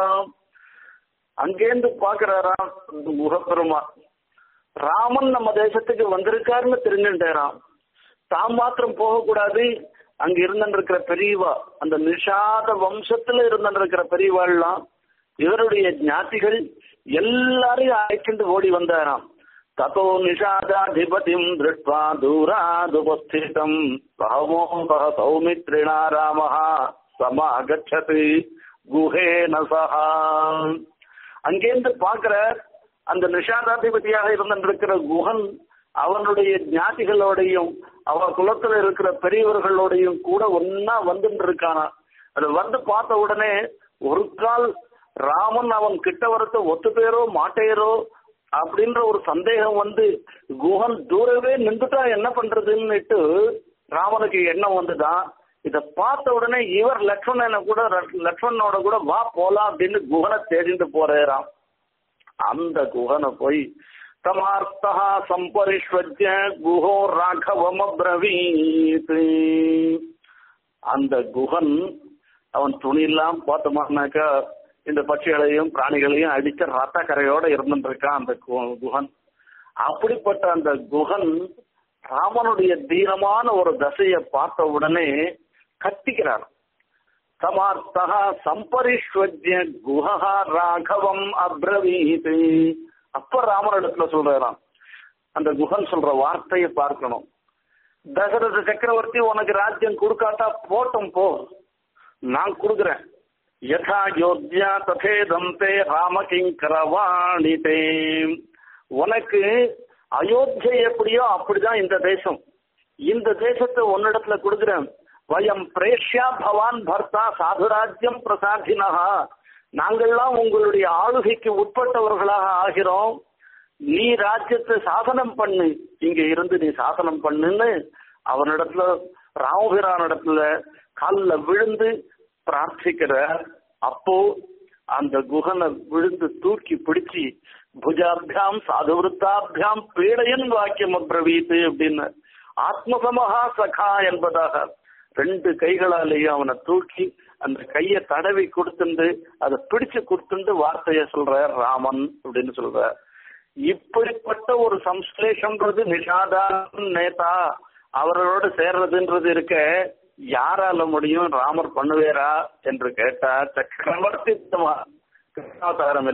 அங்கேருந்து பாக்குறாராம் குகப்பெருமான் ராமன் நம்ம தேசத்துக்கு வந்திருக்காருன்னு தெரிஞ்சுட்டாராம் தாம் மாத்திரம் போகக்கூடாது அங்க இருந்திருக்கிற பெரியவா அந்த நிஷாத வம்சத்துல இருந்திருக்கிற பெரியவாள்லாம் இவருடைய ஞாத்திகள் எல்லாரையும் அழைக்கிட்டு ஓடி வந்தாராம் ததோ நிஷாதாதிபதிம் திருட்வா தூராதுபஸ்திதம் பகமோபக சௌமித்ரிணா ராமஹா சமாகச்சது குஹேன சஹா அங்கேருந்து பாக்குற அந்த நிஷாதாதிபதியாக இருந்திருக்கிற குஹன் அவனுடைய ஞாதிகளோடையும் அவ குலத்துல இருக்கிற பெரியவர்களோடையும் கூட ஒன்னா வந்துட்டு இருக்கானா அது வந்து பார்த்த உடனே ஒரு கால் ராமன் அவன் கிட்ட வரத்த ஒத்து பேரோ மாட்டேரோ அப்படின்ற ஒரு சந்தேகம் வந்து குஹன் தூரவே நின்றுட்டா என்ன பண்றதுன்னுட்டு ராமனுக்கு எண்ணம் வந்துதான் இத பார்த்த உடனே இவர் லக்ஷ்மணனை கூட லக்ஷ்மணனோட கூட வா போலாம் அப்படின்னு குஹனை தேடிட்டு போறாராம் அந்த குஹனை போய் தமார்த்தா சம்பரிஷ்வஜ குஹோ ராഘவம் அப்ரவீத் அந்த குஹன் அவன் துணியெல்லாம் பார்த்தோம்னாக்கா இந்த பட்சிகளையும் பிராணிகளையும் அடிச்ச ரத்த கரையோட இருந்துட்டு இருக்கான் அந்த குஹன் அப்படிப்பட்ட அந்த குஹன் ராமனுடைய தீனமான ஒரு தசையை பார்த்த உடனே கத்திக்கிறார் சமார்த்தா சம்பரிஷ்வஜ குஹா ராഘவம் அப்ரவீத் அப்ப ராமனிடத்துல சொல்றாராம் அந்த குஹன் சொல்ற வார்த்தையை பார்க்கணும் தசரத சக்கரவர்த்தி உனக்கு ராஜ்யம் கொடுக்காட்டா போட்டும் போ நான் கொடுக்குறேன் யதா யோத்யா ததேதந்தே ராமகிங்கரவாணிதே உனக்கு அயோத்தியை எப்படியோ அப்படிதான் இந்த தேசம் இந்த தேசத்தை உன்னிடத்துல கொடுக்குறேன் வயம் பிரேஷ்யா பவான் பர்த்தா சாதுராஜ்யம் பிரசாதினா நாங்கள்லாம் உங்களுடைய ஆளுகைக்கு உட்பட்டவர்களாக ஆகிறோம் நீ ராஜ்யத்தை சாசனம் பண்ணு இங்க இருந்து நீ சாசனம் பண்ணுன்னு அவனிடத்துல ராமபிரானிடத்துல காலில் விழுந்து பிரார்த்திக்கிற அப்போ அந்த குகனை விழுந்து தூக்கி பிடிச்சி புஜாபியாம் சாதுவிருத்தாபியாம் பீடையன் வாக்கியம் அப்ரவீத்து அப்படின்னு ஆத்மசமஹா சகா என்பதாக ரெண்டு கைகளாலேயும் அவனை தூக்கி அந்த கையை தடவி கொடுத்துண்டு அதை பிடிச்சு கொடுத்துண்டு வார்த்தைய சொல்ற ராமன் அப்படின்னு சொல்ற இப்படிப்பட்ட ஒரு சம்ஸ்லேஷம்ன்றது நிஷாதான் நேதா அவர்களோட சேர்றதுன்றது இருக்க யாரால முடியும் ராமர் பண்ணுவேரா என்று கேட்டா சக்கரவர்த்தி கிருஷ்ணாவதாரம்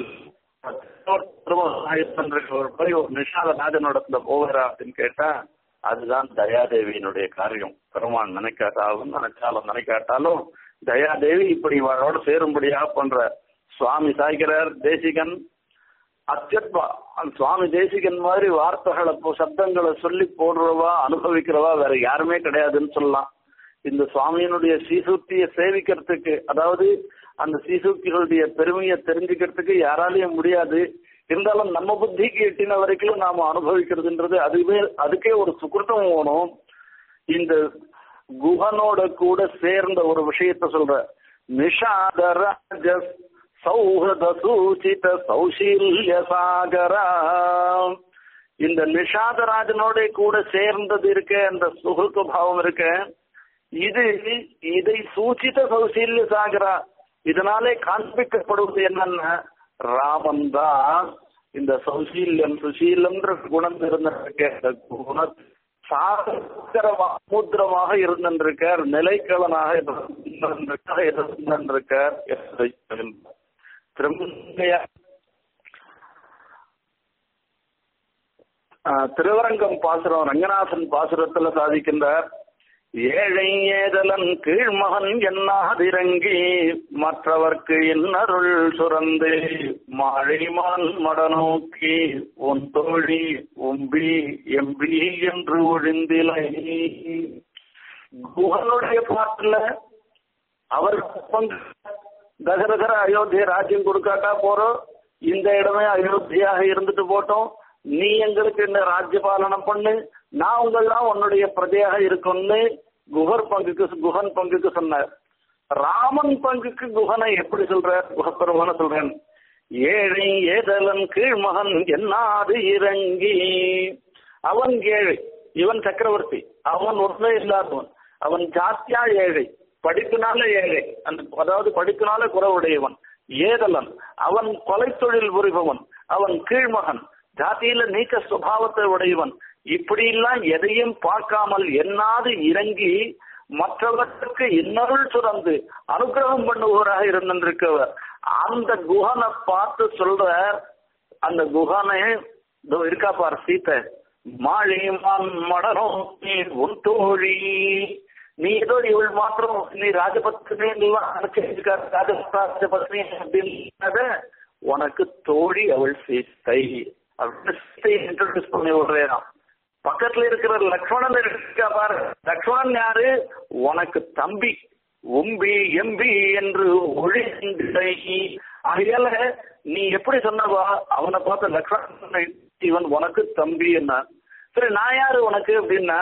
ஒரு போய் ஒரு நிஷாத ராஜனிடத்துல போவேரா அப்படின்னு கேட்டா அதுதான் தயாதேவியினுடைய காரியம் பெருமான் நினைக்காட்டாலும் நினைச்சாலும் நினைக்காட்டாலும் தயாதேவி இப்படி இவரோட சேரும்படியா பண்ற சுவாமி சாய்கிறார் தேசிகன் அத்தியத்வா சுவாமி தேசிகன் மாதிரி வார்த்தைகளை சப்தங்களை சொல்லி போடுறவா அனுபவிக்கிறவா வேற யாருமே கிடையாதுன்னு சொல்லலாம் இந்த சுவாமியினுடைய சீசூக்தியை சேவிக்கிறதுக்கு அதாவது அந்த சீசூக்திகளுடைய பெருமையை தெரிஞ்சுக்கிறதுக்கு யாராலையும் முடியாது இருந்தாலும் நம்ம புத்திக்கு எட்டின வரைக்கும் நாம அனுபவிக்கிறதுன்றது அதுவே அதுக்கே ஒரு சுக்கிருத்தம் வேணும் இந்த குஹனோட கூட சேர்ந்த ஒரு விஷயத்த சொல்ற நிஷாதராஜ சௌஹத சூச்சித சௌசீல்ய சாகரா இந்த நிஷாதராஜனோட கூட சேர்ந்தது இருக்க அந்த சுகிருத்த பாவம் இருக்க இது இதை சூச்சித சௌசீல்ய சாகரா இதனாலே காண்பிக்கப்படுவது என்னன்னா ராமன் தான் இந்த சௌசீல்யம் சுசீலம்ன்ற குணம் இருந்திருக்க குண சாகரமாக சமுத்திரமாக இருந்திருக்கார் நிலைக்கலனாக இருந்திருக்கார் திருமங்கையா திருவரங்கம் பாசுரம் ரங்கநாதன் பாசுரத்துல சாதிக்கின்றார் ஏழை ஏதலன் கீழ்மகன் என்னாதிரங்கி மற்றவர்க்கு இன்னருள் சுரந்து மாழைமான் மடநோக்கி உன் தோழி உம்பி எம்பி என்று ஒழிந்திலை குகனுடைய பாட்டுல அவர் பங்கு தசரதர அயோத்திய ராஜ்யம் கொடுக்காட்டா போறோம் இந்த இடமே அயோத்தியாக இருந்துட்டு போட்டோம் நீ எங்களுக்கு இந்த ராஜ்ய பாலனம் பண்ணு நான் உங்கள்லாம் உன்னுடைய பிரஜையாக இருக்கும்னு குஹர் பங்குக்கு குஹன் பங்குக்கு சொன்னார் ராமன் பங்குக்கு குஹனை எப்படி சொல்ற குஹப்பெருமான சொல்றேன் ஏழை ஏதலன் கீழ்மகன் என்னாது இறங்கி அவன் ஏழை இவன் சக்கரவர்த்தி அவன் ஒன்றே இல்லாதவன் அவன் ஜாத்தியா ஏழை படிப்பினால ஏழை அந்த அதாவது படிப்பினால குறவுடையவன் ஏதலன் அவன் கொலை தொழில் புரிபவன் அவன் கீழ்மகன் ஜாதியில நீக்க சுபாவத்தை உடையவன் இப்படி எல்லாம் எதையும் பார்க்காமல் எண்ணாது இறங்கி மற்றவர்களுக்கு இன்னருள் சுரந்து அனுகிரகம் பண்ணுபவராக இருந்திருக்கவர் அந்த குஹனை பார்த்து சொல்ற அந்த குஹனை இருக்கா பார் சீத்தை மாழிமான் மடனோ உன் தோழி நீ ஏதோ இவள் மாத்திரம் நீ ராஜபத்னி நீ நினைச்சிருக்க ராஜபத்னி அப்படின்றத உனக்கு தோழி அவள் சீத்தை அப்படின்னு சீத்தை இன்ட்ரோடியூஸ் பண்ணி விடுறேன் பக்கத்துல இருக்கிற லக்ஷ்மணன் இருக்கா பாரு லக்ஷ்மணன் யாரு உனக்கு தம்பி உம்பி எம்பி என்று ஒழிந்தை ஆகையால நீ எப்படி சொன்னவா அவனை பார்த்த லக்ஷ்மணன் இவன் உனக்கு தம்பி என்ன சரி நான் யாரு உனக்கு அப்படின்னா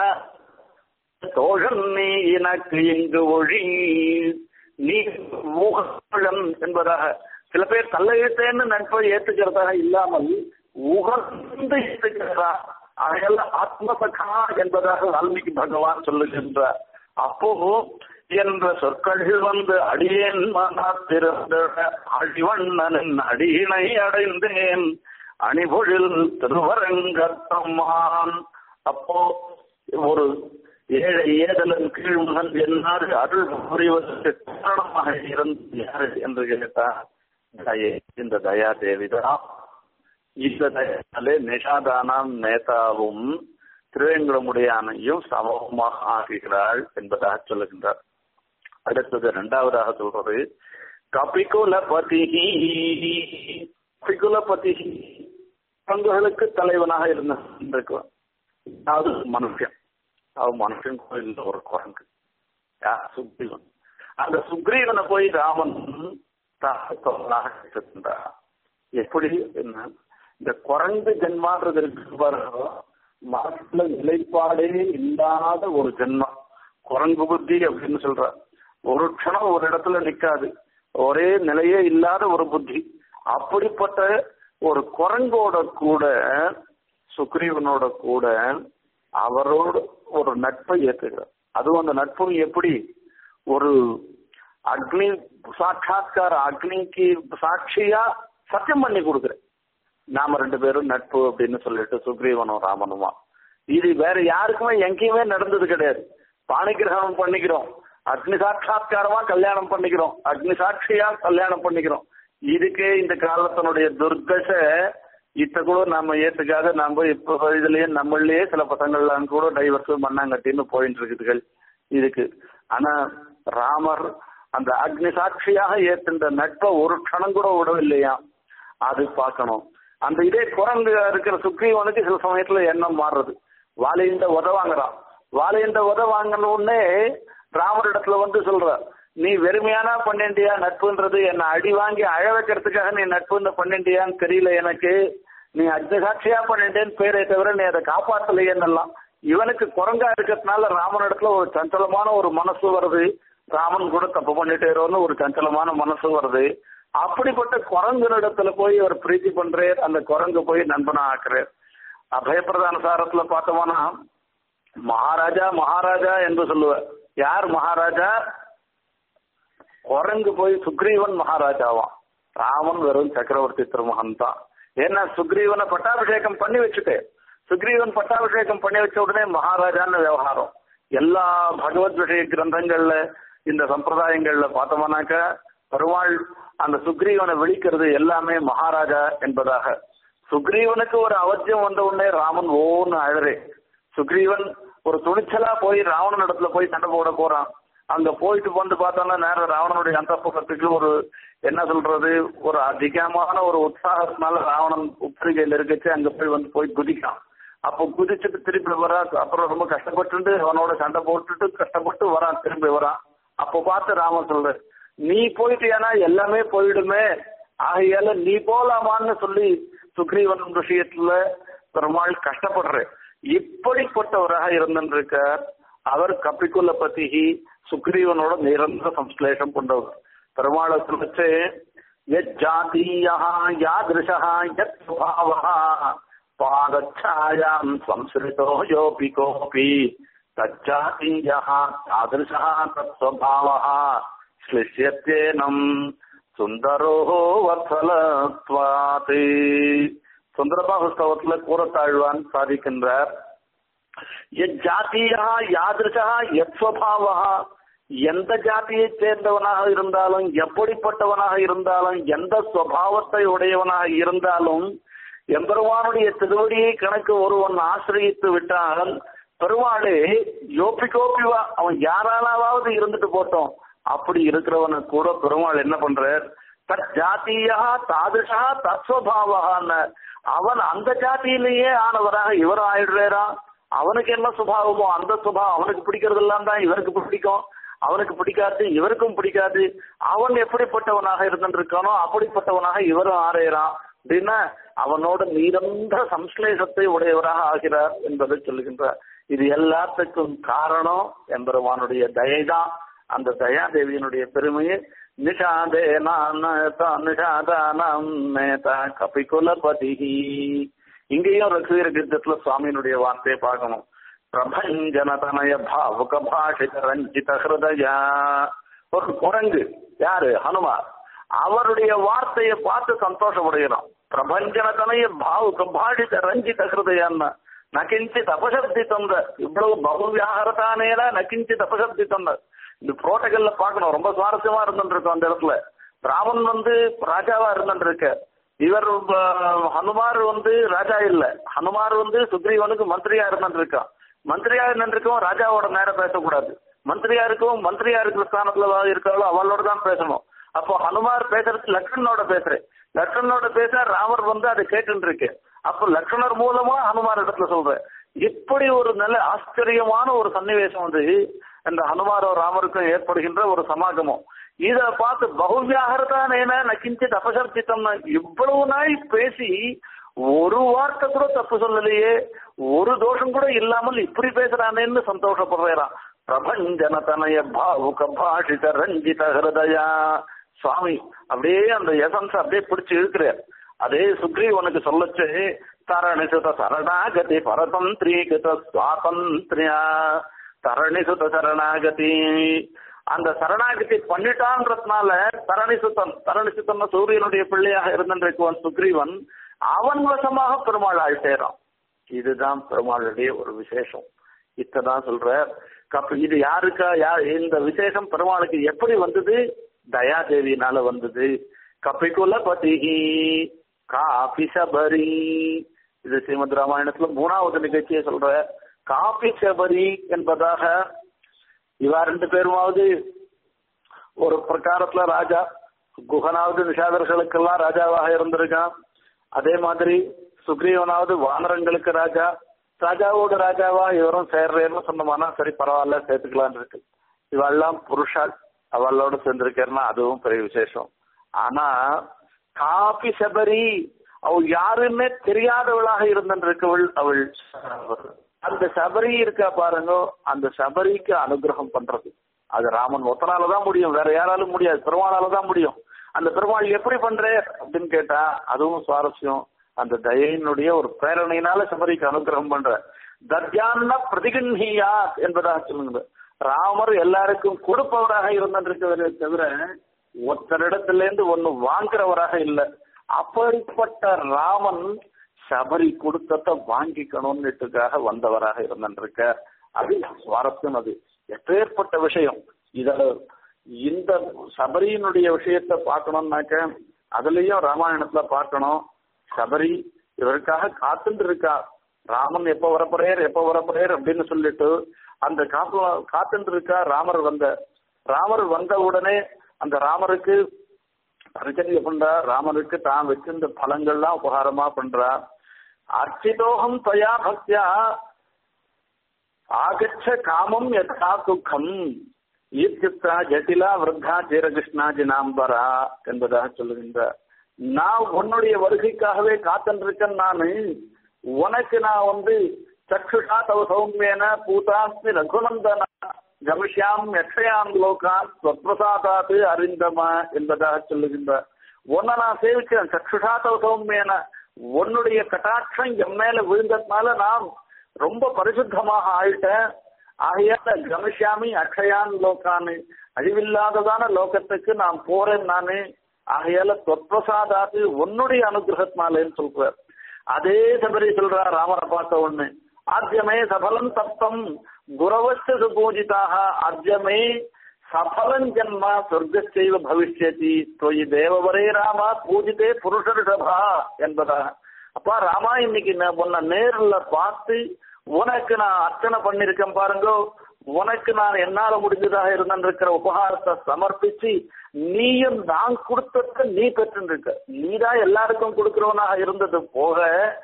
தோழன் நீ எனக்கு இங்கு ஒழி நீ ஊகழன் என்பதாக சில பேர் தள்ளையிட்டேன்னு நட்பை ஏத்துக்கிறதாக இல்லாமல் உகந்து ஏத்துக்கிறதா அதையல்ல ஆத்மசகா என்பதாக வால்மீகி பகவான் சொல்லுகின்றார் அப்போ என்ற சொற்கள் வந்து அடியேன் மனத்திருந்த அடிவண்ணனின் அடியினை அடைந்தேன் அணிபொழில் திருவரங்கத்தம்மான் அப்போ ஒரு ஏழை ஏதலன் கீழ்மகன் என்னாறு அருள் புரிவதற்கு காரணமாக இருந்து யாரு என்று கேட்டார் இந்த தயா தேவிதான் இந்த தயாலே நிஷாதானாம் நேதாவும் திருவேங்கடமுடையானையும் சமூகமாக ஆக்குகிறாள் என்பதாக சொல்லுகின்றார் அடுத்தது இரண்டாவதாக சொல்றது கபிகுலபதி கபிகுலபதி பங்குகளுக்கு தலைவனாக இருந்திருக்கிறான் அதாவது மனுஷன் அவன் மனுஷன் கோயில்ல ஒரு குரங்கு யார் சுக்ரீவன் அந்த சுக்ரீவனை போய் ராமன் தாக்கத்தவனாக எடுத்திருந்தார் எப்படி என்ன இந்த குரங்கு ஜென்மான்றது இருக்கு பாருங்க மனசுல நிலைப்பாடே இல்லாத ஒரு ஜென்மம் குரங்கு புத்தி அப்படின்னு சொல்ற ஒரு க்ஷணம் ஒரு இடத்துல நிக்காது ஒரே நிலையே இல்லாத ஒரு புத்தி அப்படிப்பட்ட ஒரு குரங்கோட கூட சுக்ரீவனோட கூட அவரோட ஒரு நட்பை ஏத்துக்கிறார் அதுவும் அந்த நட்பு எப்படி ஒரு அக்னி சாட்சாத்கார அக்னிக்கு சாட்சியா சத்தியம் பண்ணி கொடுக்குறேன் நாம ரெண்டு பேரும் நட்பு அப்படின்னு சொல்லிட்டு சுக்ரீவனும் ராமனுமா இது வேற யாருக்குமே எங்கேயுமே நடந்தது கிடையாது பாணிகிரகணம் பண்ணிக்கிறோம் அக்னி சாட்சாத்காரமா கல்யாணம் பண்ணிக்கிறோம் அக்னி சாட்சியா கல்யாணம் பண்ணிக்கிறோம் இதுக்கே இந்த காலத்தினுடைய துர்தசை இத்த கூட நாம ஏத்துக்காக நாம இப்ப இதுலயே நம்மளே சில பசங்கள்லாம் கூட டைவர்ஸ் மண்ணாங்கட்டின்னு போயிட்டு இருக்குதுகள் இதுக்கு ஆனா ராமர் அந்த அக்னி சாட்சியாக ஏத்துன்ற நட்பை ஒரு க்ஷணம் கூட விடவில்லையா அது பார்க்கணும் அந்த இதே குரங்கு இருக்கிற சுக்ரீவனுக்கு சில சமயத்துல எண்ணம் மாறுறது வாலிந்த உத வாங்குறான் வாலிந்த உத வாங்கின உடனே ராமரிடத்துல வந்து சொல்ற நீ வெறுமையானா பண்ணிண்டியா நட்புன்றது என்ன அடி வாங்கி அழ வைக்கிறதுக்காக நீ நட்புன்னு பண்ணிண்டியான்னு தெரியல எனக்கு நீ அக்னி சாட்சியா பண்ணிட்டேன்னு பேரை தவிர நீ அதை காப்பாத்தலையேன்னெல்லாம் இவனுக்கு குரங்கா இருக்கிறதுனால ராமனிடத்துல ஒரு சஞ்சலமான ஒரு மனசு வருது ராமன் கூட தப்பு பண்ணிட்டேரோன்னு ஒரு சஞ்சலமான மனசு வருது அப்படிப்பட்ட குரங்குனிடத்துல போய் அவர் பிரீத்தி பண்றார் அந்த குரங்கு போய் நண்பனா ஆக்குறார் அபயப்பிரதான சாரத்துல பார்த்தோம்னா மகாராஜா மகாராஜா என்று சொல்லுவார் யார் மகாராஜா குரங்கு போய் சுக்ரீவன் மகாராஜாவான் ராமன் வெறும் சக்கரவர்த்தி திருமகன் தான் ஏன்னா சுக்ரீவனை பட்டாபிஷேகம் பண்ணி வச்சுட்டு சுக்ரீவன் பட்டாபிஷேகம் பண்ணி வச்ச உடனே மகாராஜான்னு விவகாரம் எல்லா பகவத் விஷய கிரந்தங்கள்ல இந்த சம்பிரதாயங்கள்ல பார்த்தோம்னாக்க பெருமாள் அந்த சுக்ரீவனை விழிக்கிறது எல்லாமே மகாராஜா என்பதாக சுக்ரீவனுக்கு ஒரு அவசியம் வந்த உடனே ராமன் ஓன்னு அழறே சுக்ரீவன் ஒரு துணிச்சலா போய் ராவணன் இடத்துல போய் சண்டை போட போறான் அங்க போயிட்டு வந்து பார்த்தோம்னா நேரம் ராவணனுடைய அந்த பக்கத்துக்கு ஒரு என்ன சொல்றது ஒரு அதிகமான ஒரு உற்சாகத்தினால ராவணன் உப்பரிகையில் இருக்கச்சு அங்க போய் வந்து போய் குதிக்கான் அப்போ குதிச்சுட்டு திருப்பி வரா அப்புறம் ரொம்ப கஷ்டப்பட்டு அவனோட சண்டை போட்டுட்டு கஷ்டப்பட்டு வரான் திரும்பி வரான் அப்போ பார்த்து ராமன் சொல்ற நீ போயிட்டியானா எல்லாமே போயிடுமே ஆகையால நீ போலாமான்னு சொல்லி சுக்ரீவன் விஷயத்துல பெருமாள் கஷ்டப்படுற இப்படிப்பட்டவராக இருந்திருக்கார் அவர் கபிக்குல பத்திகி சுக்ரீவனோட நிரந்தர சம்ஸ்லேஷம் கொண்டவர் பெருமாளை சொல்லிச்சு யஜாத்தீயா யாதிருஷா யத் சுபாவா பாதச்சாயாம் சம்ஸ்ரிதோ யோபி கோபி தஜாத்தீயா தாதிருஷா தத் சுபாவா ஸ்லிஷ்யத்தேனம் சுந்தரோ வத்சலத்வாத் சுந்தரபாகுஸ்தவத்துல கூறத்தாழ்வான் சாதிக்கின்றார் ஜாத்தியா யாதிருஷா எத்வபாவா எந்த ஜாதியை சேர்ந்தவனாக இருந்தாலும் எப்படிப்பட்டவனாக இருந்தாலும் எந்த சுவாவத்தை உடையவனாக இருந்தாலும் எம்பெருமானுடைய திருவடியை கணக்கு ஒருவன் ஆசிரியத்து விட்டால் பெருமாளே யோபி கோபிவா அவன் யாராலாவது இருந்துட்டு போட்டோம் அப்படி இருக்கிறவனை கூட பெருமாள் என்ன பண்றார் தத் ஜாத்தியா தாதிஷா தத்வபாவான்னு அவன் அந்த ஜாதியிலேயே ஆனவராக இவரும் ஆயிடுறாரா அவனுக்கு என்ன சுபாவமோ அந்த சுபாவம் அவனுக்கு பிடிக்கிறதெல்லாம் தான் இவருக்கு பிடிக்கும் அவனுக்கு பிடிக்காது இவருக்கும் பிடிக்காது அவன் எப்படிப்பட்டவனாக இருந்திருக்கானோ அப்படிப்பட்டவனாக இவரும் ஆறையறான் அப்படின்னா அவனோட நிரந்தர சம்ஸ்லேஷத்தை உடையவராக ஆகிறார் என்பதை சொல்லுகின்றார் இது எல்லாத்துக்கும் காரணம் எம்பெருமானுடைய தயைதான் அந்த தயாதேவியினுடைய பெருமையை நிஷாதே நிஷாதானம் மேதா கபிகுலபதி இங்கேயும் ரகுவீர கீதத்துல சுவாமியினுடைய வார்த்தையை பார்க்கணும் பிரபஞ்சனதனய பாவுக பாஷித ரஞ்சித ஹிருதயா ஒரு குரங்கு யாரு ஹனுமார் அவருடைய வார்த்தையை பார்த்து சந்தோஷப்படுகிறோம் பிரபஞ்சனதனய பாவுக பாஷித ரஞ்சித ஹிருதயான்னு நகிஞ்சித் அபசப்தி தொந்த இவ்வளவு பகுவியாகரத்தானேல நகிஞ்சித் அபசப்தி தொந்த இந்த புரோட்டகல்ல பார்க்கணும் ரொம்ப சுவாரஸ்யமா இருந்துருக்கும் அந்த இடத்துல ராமன் வந்து ராஜாவா இருந்துருக்க இவர் ஹனுமார் வந்து ராஜா இல்ல ஹனுமார் வந்து சுக்ரீவனுக்கு மந்திரியா இருந்துருக்கான் மந்திரியா இருந்திருக்கவும் ராஜாவோட நேரம் பேசக்கூடாது மந்திரியா இருக்கவும் மந்திரியா இருக்கிற ஸ்தானத்துல இருக்காளோ அவளோட தான் பேசணும் அப்போ ஹனுமார் பேசுறது லக்ஷ்மணனோட பேசுறேன் லக்ஷ்மணனோட பேச ராமர் வந்து அதை கேட்டு இருக்கு அப்போ லக்ஷ்மணர் மூலமா ஹனுமார் இடத்துல சொல்றேன் இப்படி ஒரு நல்ல ஆச்சரியமான ஒரு சன்னிவேசம் வந்து இந்த ஹனுமாரும் ராமருக்கும் ஏற்படுகின்ற ஒரு சமாகமம் இத பார்த்து பகுவியாகத்தான் ஏன நக்கிஞ்சித் அபசர்ச்சித்தம் இவ்வளவு நாள் பேசி ஒரு வார்த்தை கூட தப்பு சொல்லலையே ஒரு தோஷம் கூட இல்லாமல் இப்படி பேசுறானேன்னு சந்தோஷப்படுறாராம் பிரபஞ்சன தனய பாவுக பாஷித ரஞ்சித ஹிருதயா சுவாமி அப்படியே அந்த எசன்ஸ் அப்படியே பிடிச்சு இழுக்கிறார் அதே சுக்ரீவனுக்கு சொல்லச்சு தரணிசுத சரணாகதி பரதந்திரீகிருத சுவாதந்திரியா தரணிசுத சரணாகதி அந்த சரணாகதி பண்ணிட்டான்றதுனால தரணிசுத்தன் தரணிசுத்தன் சூரியனுடைய பிள்ளையாக இருந்திருக்குவன் சுக்ரீவன் அவன் வசமாக பெருமாள் ஆழ்த்தேறான் இதுதான் பெருமாளுடைய ஒரு விசேஷம் இத்ததான் சொல்ற கப்ப இது யாருக்கா யார் இந்த விசேஷம் பெருமாளுக்கு எப்படி வந்தது தயாதேவியினால வந்தது கபிகுல பதிகி காபி சபரி இது ஸ்ரீமத் ராமாயணத்துல மூணாவது நிகழ்ச்சியை சொல்ற காபி சபரி என்பதாக இவா ரெண்டு பேருமாவது ஒரு பிரகாரத்துல ராஜா குகனாவது நிஷாதர்களுக்கெல்லாம் ராஜாவாக இருந்திருக்கான் அதே மாதிரி சுக்ரீவனாவது வானரங்களுக்கு ராஜா ராஜாவோட ராஜாவா இவரும் சேர்றேன்னு சொன்னோம்னா சரி பரவாயில்ல சேர்த்துக்கலான்னு இருக்கு இவெல்லாம் புருஷால் அவளோட சேர்ந்திருக்கேன்னா அதுவும் பெரிய விசேஷம் ஆனா காபி சபரி அவள் யாருன்னே தெரியாதவளாக இருந்திருக்கவள் அவள் அந்த சபரி இருக்கா பாருங்க அந்த சபரிக்கு அனுகிரகம் பண்றது அது ராமன் ஒத்தனாலதான் முடியும் வேற யாராலும் முடியாது பெருமாளால தான் முடியும் அந்த பெருமாள் எப்படி பண்ற அப்படின்னு கேட்டா அதுவும் சுவாரஸ்யம் அந்த தயையினுடைய ஒரு பிரேரணையினால சபரிக்கு அனுகிரகம் பண்ற தத்யான்ன பிரதிகன்ஹியா என்பதாக சொல்லுங்க ராமர் எல்லாருக்கும் கொடுப்பவராக இருந்திருக்கவரே தவிர ஒருத்தரிடத்துல இருந்து ஒண்ணு வாங்குறவராக இல்லை அப்படிப்பட்ட ராமன் சபரி கொடுத்தத வாங்கிக்கணும்னுட்டுக்காக வந்தவராக இருந்திருக்க அது சுவாரஸ்யம் அது எப்பேற்பட்ட விஷயம் இத இந்த சபரியினுடைய விஷயத்த பார்க்கணும்னாக்க அதுலயும் ராமாயணத்துல பார்க்கணும் சபரி இவருக்காக காத்துட்டு இருக்கா ராமன் எப்ப வரப்போறேர் எப்ப வரப்போறேர் அப்படின்னு சொல்லிட்டு அந்த காத்து காத்துட்டு இருக்கா ராமர் வந்த ராமர் வந்த உடனே அந்த ராமருக்கு பரிச்சரிய பண்றா ராமருக்கு தான் வச்சிருந்த பலங்கள்லாம் உபகாரமா பண்றா அர்ச்சிதோகம் தயா பக்தியா ஆகச்ச காமம் யதா துக்கம் ஈர்த்தித்தா ஜட்டிலா விருத்தா ஜீரகிருஷ்ணா ஜினாம்பரா என்பதாக சொல்லுகின்றார் நான் உன்னுடைய வருகைக்காகவே காத்துருக்கேன் நானு உனக்கு நான் வந்து சக்ஷுஷா தவ சௌமியன பூதாஸ்மி ரகுநந்தன கமிஷ்யாம் யக்ஷயாம் லோகான் ஸ்வப்பிரசாதாத்து அறிந்தமா என்பதாக சொல்லுகின்றார் உன்னை நான் சேவிக்கிறேன் சக்ஷுஷா தவ சௌமியன உன்னுடைய கட்டாட்சம் என் மேல விழுந்ததுனால நான் ரொம்ப பரிசுத்தமாக ஆயிட்டேன் ஆகையால கமிஷாமி அக்ஷயான் லோகான்னு அழிவில்லாததான லோகத்துக்கு நான் போறேன் நானு ஆகையால தொற்பிரசாதாத்து உன்னுடைய அனுகிரகத்தினாலேன்னு சொல்றார் அதே சபரி சொல்றா ராமரை பார்த்த ஒண்ணு ஆத்தியமே சபலம் தப்தம் குரவச்ச சுபூஜிதாக ஆத்தியமே சபலம் ஜன்ம சொர்க்கச்சைவ பவிஷ்யதி தொய் தேவவரே ராமா பூஜிதே புருஷரிஷபா என்பதாக அப்பா ராமா இன்னைக்கு நான் உன்னை நேர்ல பார்த்து உனக்கு நான் அர்ச்சனை பண்ணிருக்கேன் பாருங்க உனக்கு நான் என்னால முடிஞ்சதாக இருந்திருக்கிற உபகாரத்தை சமர்ப்பிச்சு நீயும் நான் கொடுத்தத நீ பெற்றுருக்க நீதான் எல்லாருக்கும் கொடுக்கிறவனாக இருந்தது போக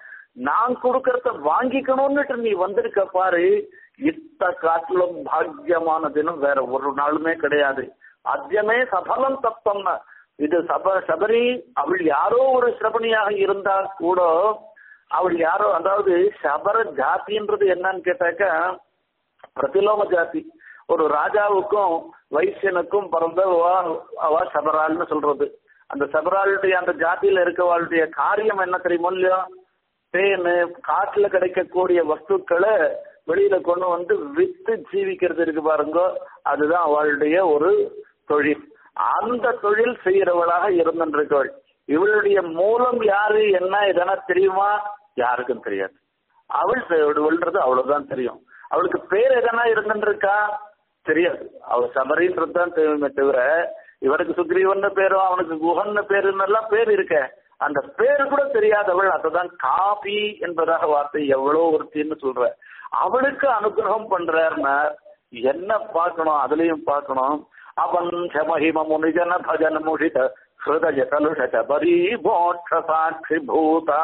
நான் கொடுக்கறத வாங்கிக்கணும்னுட்டு நீ வந்திருக்க பாரு இத்த காட்டிலும் பாக்கியமான தினம் வேற ஒரு நாளுமே கிடையாது அத்தியமே சபலம் தப்பம்னா இது சப சபரி அவள் யாரோ ஒரு சிரபணியாக இருந்தா கூட அவள் யாரோ அதாவது சபர ஜாதின்றது என்னன்னு கேட்டாக்கா பிரதிலோம ஜாதி ஒரு ராஜாவுக்கும் வைசியனுக்கும் பிறந்த அவ சபரால்னு சொல்றது அந்த சபராளுடைய அந்த ஜாதியில இருக்கவாளுடைய காரியம் என்ன தெரியுமோ இல்லையோ தேனு காட்டுல கிடைக்கக்கூடிய வஸ்துக்களை வெளியில கொண்டு வந்து வித்து ஜீவிக்கிறது இருக்கு பாருங்க அதுதான் அவளுடைய ஒரு தொழில் அந்த தொழில் செய்யறவளாக இருந்திருக்கவள் இவளுடைய மூலம் யாரு என்ன எதனா தெரியுமா யாருக்கும் தெரியாது அவள் விழுறது அவ்வளவுதான் தெரியும் அவளுக்கு பேர் எதனா இருந்துருக்கா தெரியாது அவள் சபரின்றது தான் தெரியுமே தவிர இவனுக்கு சுக்ரீவன் பேரும் அவனுக்கு குஹன் பேருன்னு எல்லாம் பேர் இருக்க அந்த பேரு கூட தெரியாதவள் அதுதான் காபி என்பதாக வார்த்தை எவ்வளவு ஒருத்தின்னு சொல்ற அவளுக்கு அனுகிரகம் பண்றாருன்னா என்ன பார்க்கணும் அதுலயும் பார்க்கணும் அவஞ்ச மகிம முனிஜன பஜன முஷித ஹிருதய கலுஷ சபரி மோட்ச சாட்சி பூதா